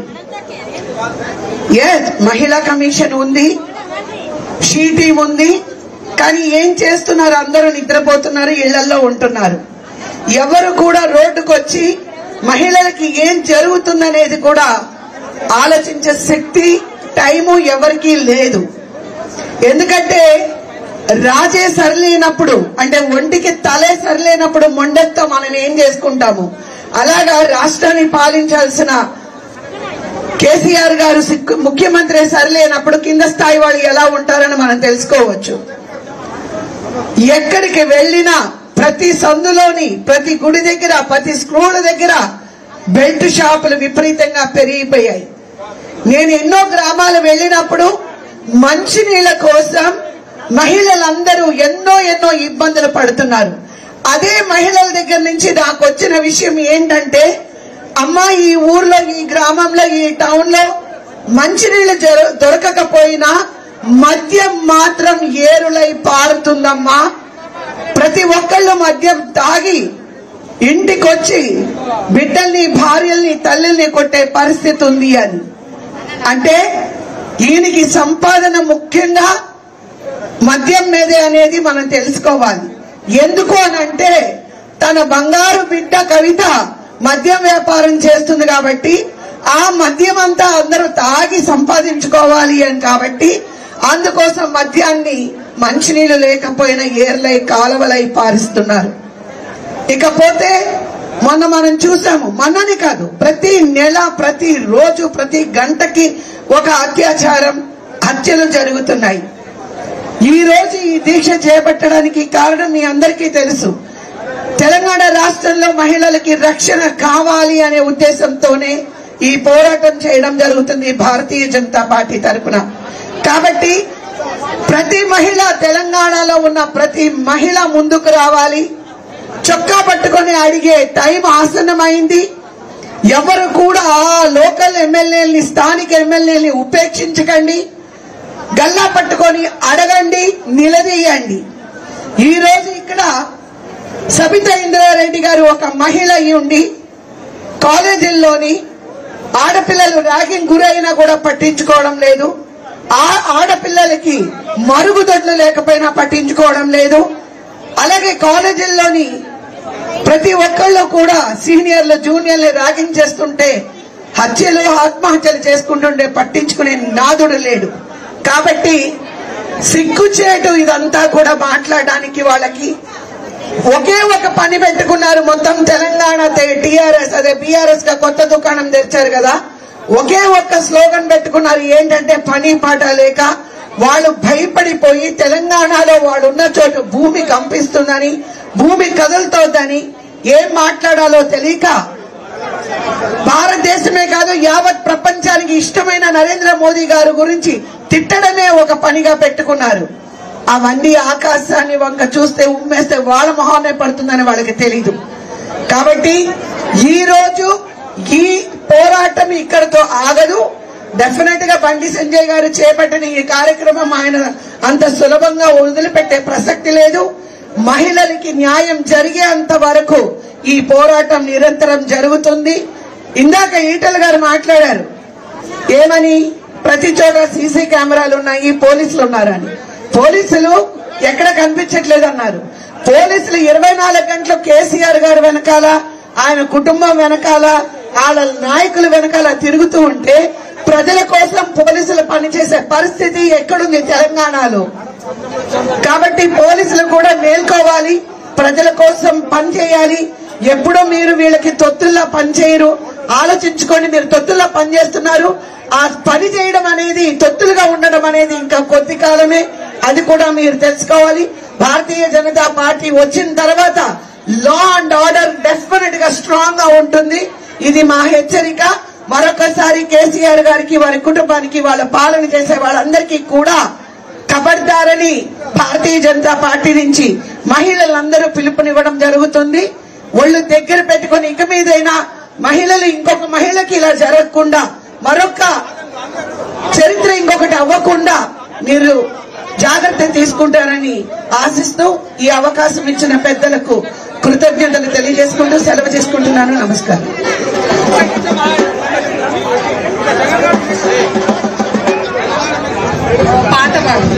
ఎస్ మహిళా కమిషన్ ఉంది షీ టీం ఉంది కానీ ఏం చేస్తున్నారు అందరూ నిద్రపోతున్నారు ఇళ్లలో ఉంటున్నారు ఎవరు కూడా రోడ్డుకు వచ్చి మహిళలకి ఏం జరుగుతుందనేది కూడా ఆలోచించే శక్తి టైము ఎవరికీ లేదు ఎందుకంటే రాజే సరిలేనప్పుడు అంటే ఒంటికి తలే సరిలేనప్పుడు మొండెత్తో మనం ఏం చేసుకుంటాము అలాగా రాష్ట్రాన్ని పాలించాల్సిన కేసీఆర్ గారు సిక్కు- ముఖ్యమంత్రి సరిలేనప్పుడు కింద స్థాయి వాళ్ళు ఎలా ఉంటారని మనం తెలుసుకోవచ్చు ఎక్కడికి వెళ్ళినా ప్రతి సందులోని ప్రతి గుడి దగ్గర ప్రతి స్కూల్ దగ్గర బెల్ట్ షాపులు విపరీతంగా పెరిగిపోయాయి నేను ఎన్నో గ్రామాలు వెళ్ళినప్పుడు మంచినీళ్ళ కోసం మహిళలందరూ ఎన్నో ఎన్నో ఇబ్బందులు పడుతున్నారు అదే మహిళల దగ్గర నుంచి నాకు వచ్చిన విషయం ఏంటంటే అమ్మ ఈ ఊర్లో ఈ గ్రామంలో ఈ టౌన్ లో మంచినీళ్ళు జర- దొరకకపోయినా మద్యం మాత్రం ఏరులై పారుతుందమ్మా ప్రతి ఒక్కళ్ళు మద్యం తాగి ఇంటికొచ్చి బిడ్డల్ని భార్యల్ని తల్లిని కొట్టే పరిస్థితి ఉంది అని అంటే ఈయనకి సంపాదన ముఖ్యంగా మద్యం మీదే అనేది మనం తెలుసుకోవాలి ఎందుకు అని అంటే తన బంగారు బిడ్డ కవిత మద్యం వ్యాపారం చేస్తుంది కాబట్టి ఆ మద్యం అంతా అందరూ తాగి సంపాదించుకోవాలి అని కాబట్టి అందుకోసం మద్యాన్ని మంచినీళ్ళు లేకపోయినా ఏర్లై కాలువలై పారిస్తున్నారు ఇకపోతే మొన్న మనం చూసాము మొన్నని కాదు ప్రతి నెల ప్రతి రోజు ప్రతి గంటకి ఒక అత్యాచారం హత్యలు జరుగుతున్నాయి ఈ రోజు ఈ దీక్ష చేపట్టడానికి కారణం మీ అందరికీ తెలుసు తెలంగాణ రాష్ట్రంలో మహిళలకి రక్షణ కావాలి అనే ఉద్దేశంతోనే ఈ పోరాటం చేయడం జరుగుతుంది భారతీయ జనతా పార్టీ తరఫున కాబట్టి ప్రతి మహిళ తెలంగాణలో ఉన్న ప్రతి మహిళ ముందుకు రావాలి చొక్కా పట్టుకొని అడిగే టైం ఆసన్నమైంది ఎవరు కూడా ఆ లోకల్ ఎమ్మెల్యేలని స్థానిక ఎమ్మెల్యేని ఉపేక్షించకండి గల్లా పట్టుకొని అడగండి నిలదీయండి ఈ రోజు ఇక్కడ సబితా ఇంద్రారెడ్డి గారు ఒక మహిళ అయి ఉండి కాలేజీల్లోని ఆడపిల్లలు ర్యాగింగ్ గురైనా కూడా పట్టించుకోవడం లేదు ఆ ఆడపిల్లలకి మరుగుదొడ్లు లేకపోయినా పట్టించుకోవడం లేదు అలాగే కాలేజీల్లోని ప్రతి ఒక్కళ్ళు కూడా సీనియర్లు జూనియర్లు ర్యాగింగ్ చేస్తుంటే హత్యలు ఆత్మహత్యలు చేసుకుంటుంటే పట్టించుకునే నాదుడు లేడు కాబట్టి సిగ్గుచేటు ఇదంతా కూడా మాట్లాడడానికి వాళ్ళకి ఒకే ఒక పని పెట్టుకున్నారు మొత్తం తెలంగాణ టిఆర్ఎస్ అదే బీఆర్ఎస్ గా కొత్త దుకాణం తెరిచారు కదా ఒకే ఒక్క స్లోగన్ పెట్టుకున్నారు ఏంటంటే పని పాట లేక వాళ్ళు భయపడిపోయి తెలంగాణలో వాడు ఉన్న చోటు భూమి కంపిస్తుందని భూమి కదులుతోందని ఏం మాట్లాడాలో తెలియక భారతదేశమే కాదు యావత్ ప్రపంచానికి ఇష్టమైన నరేంద్ర మోదీ గారు గురించి తిట్టడమే ఒక పనిగా పెట్టుకున్నారు అవన్నీ ఆకాశాన్ని వంక చూస్తే ఉమ్మేస్తే వాళ్ళ మొహానే పడుతుందని వాళ్ళకి తెలీదు కాబట్టి ఈ రోజు ఈ పోరాటం ఇక్కడతో ఆగదు డెఫినెట్ గా బండి సంజయ్ గారు చేపట్టిన ఈ కార్యక్రమం ఆయన అంత సులభంగా వదిలిపెట్టే ప్రసక్తి లేదు మహిళలకి న్యాయం జరిగేంత వరకు ఈ పోరాటం నిరంతరం జరుగుతుంది ఇందాక ఈటల్ గారు మాట్లాడారు ఏమని ప్రతి చోట సీసీ కెమెరాలు ఉన్నాయి పోలీసులు ఉన్నారని పోలీసులు ఎక్కడ కనిపించట్లేదు అన్నారు పోలీసులు ఇరవై నాలుగు గంటలు కేసీఆర్ గారు వెనకాల ఆయన కుటుంబం వెనకాల వాళ్ళ నాయకుల వెనకాల తిరుగుతూ ఉంటే ప్రజల కోసం పోలీసులు పనిచేసే పరిస్థితి ఎక్కడుంది తెలంగాణలో కాబట్టి పోలీసులు కూడా మేల్కోవాలి ప్రజల కోసం పనిచేయాలి ఎప్పుడూ మీరు వీళ్ళకి తొత్తుల్లా పనిచేయరు ఆలోచించుకొని మీరు తొత్తుల్లా పనిచేస్తున్నారు ఆ పని చేయడం అనేది తొత్తులుగా ఉండడం అనేది ఇంకా కొద్ది కాలమే అది కూడా మీరు తెలుసుకోవాలి భారతీయ జనతా పార్టీ వచ్చిన తర్వాత లా అండ్ ఆర్డర్ డెఫినెట్ గా స్ట్రాంగ్ గా ఉంటుంది ఇది మా హెచ్చరిక మరొకసారి కేసీఆర్ గారికి వారి కుటుంబానికి వాళ్ళ పాలన చేసే వాళ్ళందరికీ కూడా కబడ్దారని భారతీయ జనతా పార్టీ నుంచి మహిళలందరూ పిలుపునివ్వడం జరుగుతుంది ఒళ్ళు దగ్గర పెట్టుకొని ఇక మీదైనా మహిళలు ఇంకొక మహిళకి ఇలా జరగకుండా మరొక చరిత్ర ఇంకొకటి అవ్వకుండా మీరు జాగ్రత్త తీసుకుంటారని ఆశిస్తూ ఈ అవకాశం ఇచ్చిన పెద్దలకు కృతజ్ఞతలు తెలియజేసుకుంటూ సెలవు చేసుకుంటున్నాను నమస్కారం పాట పాడు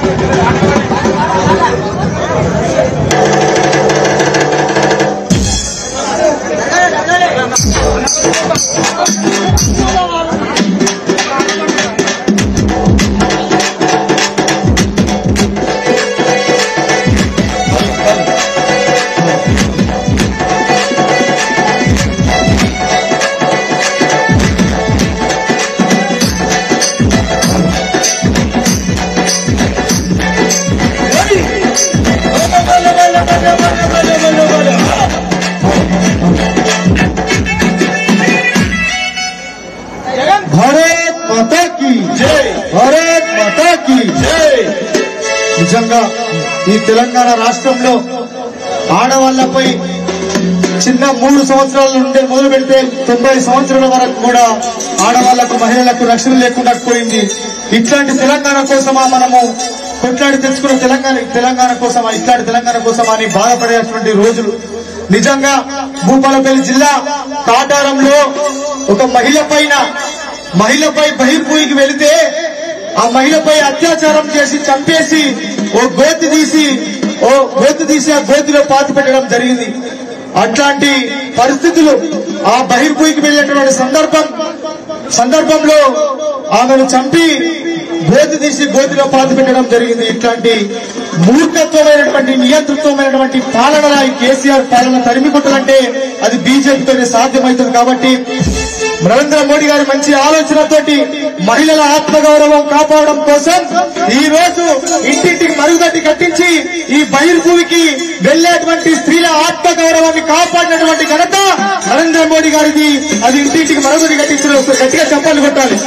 భారత్ మాతా కి జై భారత్ మాతా కి జై నిజంగా ఈ తెలంగాణ రాష్ట్రంలో ఆడవాళ్లపై చిన్న మూడు సంవత్సరాల నుండి మొదలు పెడితే తొంభై సంవత్సరాల వరకు కూడా ఆడవాళ్లకు మహిళలకు రక్షణ లేకుండా పోయింది ఇట్లాంటి తెలంగాణ కోసమా మనము కొట్లాడి తెచ్చుకున్న తెలంగాణ తెలంగాణ కోసమా ఇట్లాంటి తెలంగాణ కోసమా అని బాధపడేటువంటి రోజులు నిజంగా భూపాలపల్లి జిల్లా తాటారంలో ఒక మహిళ పైన మహిళపై బహిర్భూమికి వెళితే ఆ మహిళపై అత్యాచారం చేసి చంపేసి ఓ గోతి తీసి ఓ గోతి తీసి ఆ గోతిలో పాతి పెట్టడం జరిగింది అట్లాంటి పరిస్థితులు ఆ బహిర్భూమికి వెళ్ళేటువంటి సందర్భం సందర్భంలో ఆమెను చంపి గోతి తీసి గోతిలో పాతి పెట్టడం జరిగింది ఇట్లాంటి మూర్ఖత్వమైనటువంటి నియంతృత్వమైనటువంటి పాలన ఈ కేసీఆర్ పాలన తరిమి కొట్టాలంటే అది బీజేపీతోనే సాధ్యమవుతుంది కాబట్టి నరేంద్ర మోడీ గారి మంచి ఆలోచనతోటి మహిళల ఆత్మగౌరవం కాపాడడం కోసం ఈ రోజు ఇంటింటికి మరుగుదొడ్డి కట్టించి ఈ బహిర్భూమికి వెళ్లేటువంటి స్త్రీల ఆత్మగౌరవాన్ని కాపాడినటువంటి ఘనత నరేంద్ర మోడీ గారిది అది ఇంటింటికి మరుగుదొడ్డి కట్టించడం ఒకసారి గట్టిగా చెప్పాలి కొట్టాలి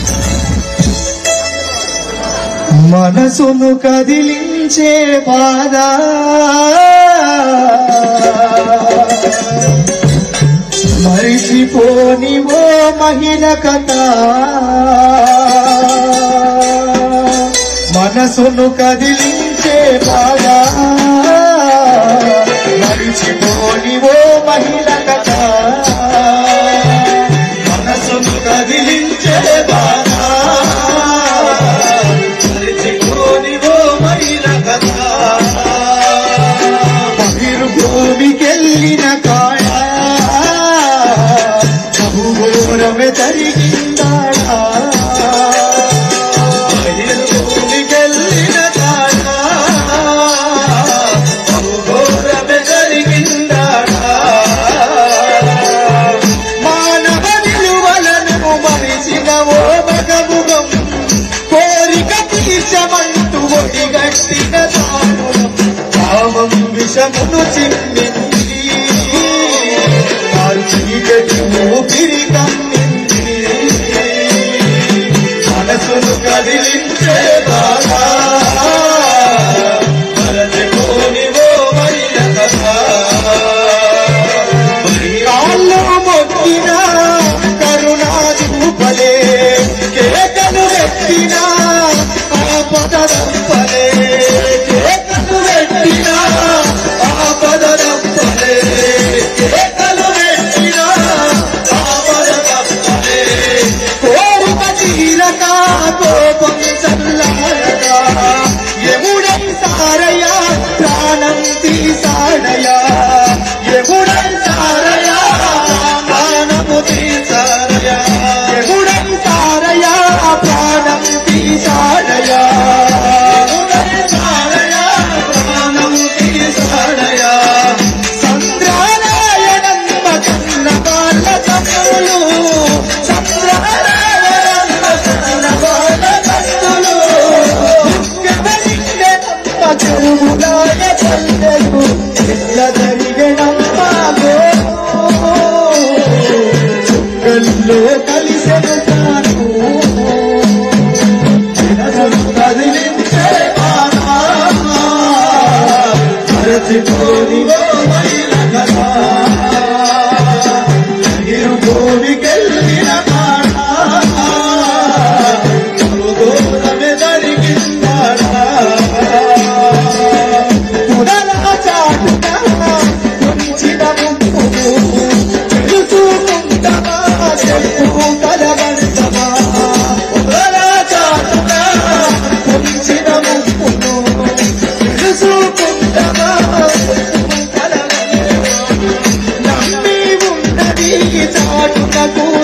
మనసును కదిలించే బాధ మరిచిపోని ఓ మహిళ కథ మనసును కదిలించే బాధ మరిచిపోని ఓ మహిళ కథ మనసును కదిలించే బాధ మరిచిపోని ఓ మహిళ కథ భూమికెళ్ళిన కాడ బహుఘోరమే జరిగిందాడా భూమికెళ్ళిన కాడ బహుఘోరమే జరిగిందాడా పల్లెలు ఎట్లా జరిగనమ్మాగో చుక్కల్లో కలిసెను తాను మనసును కదిలించే బాణా మరచిపోని ఓ మైల కథ ఇరు భూమికెళ్ళిన మాట దూరమే జరిగిందాడా పునరా చాటుగా ఉంచిన ముప్పు తెలుసుకుంటమా చెప్పు కలగంటమా పునరా చాటుగా ఉంచిన ముప్పును తెలుసుకుంటమా చెప్పు కలగంటమా నమ్మి ఉన్నది చాటునకు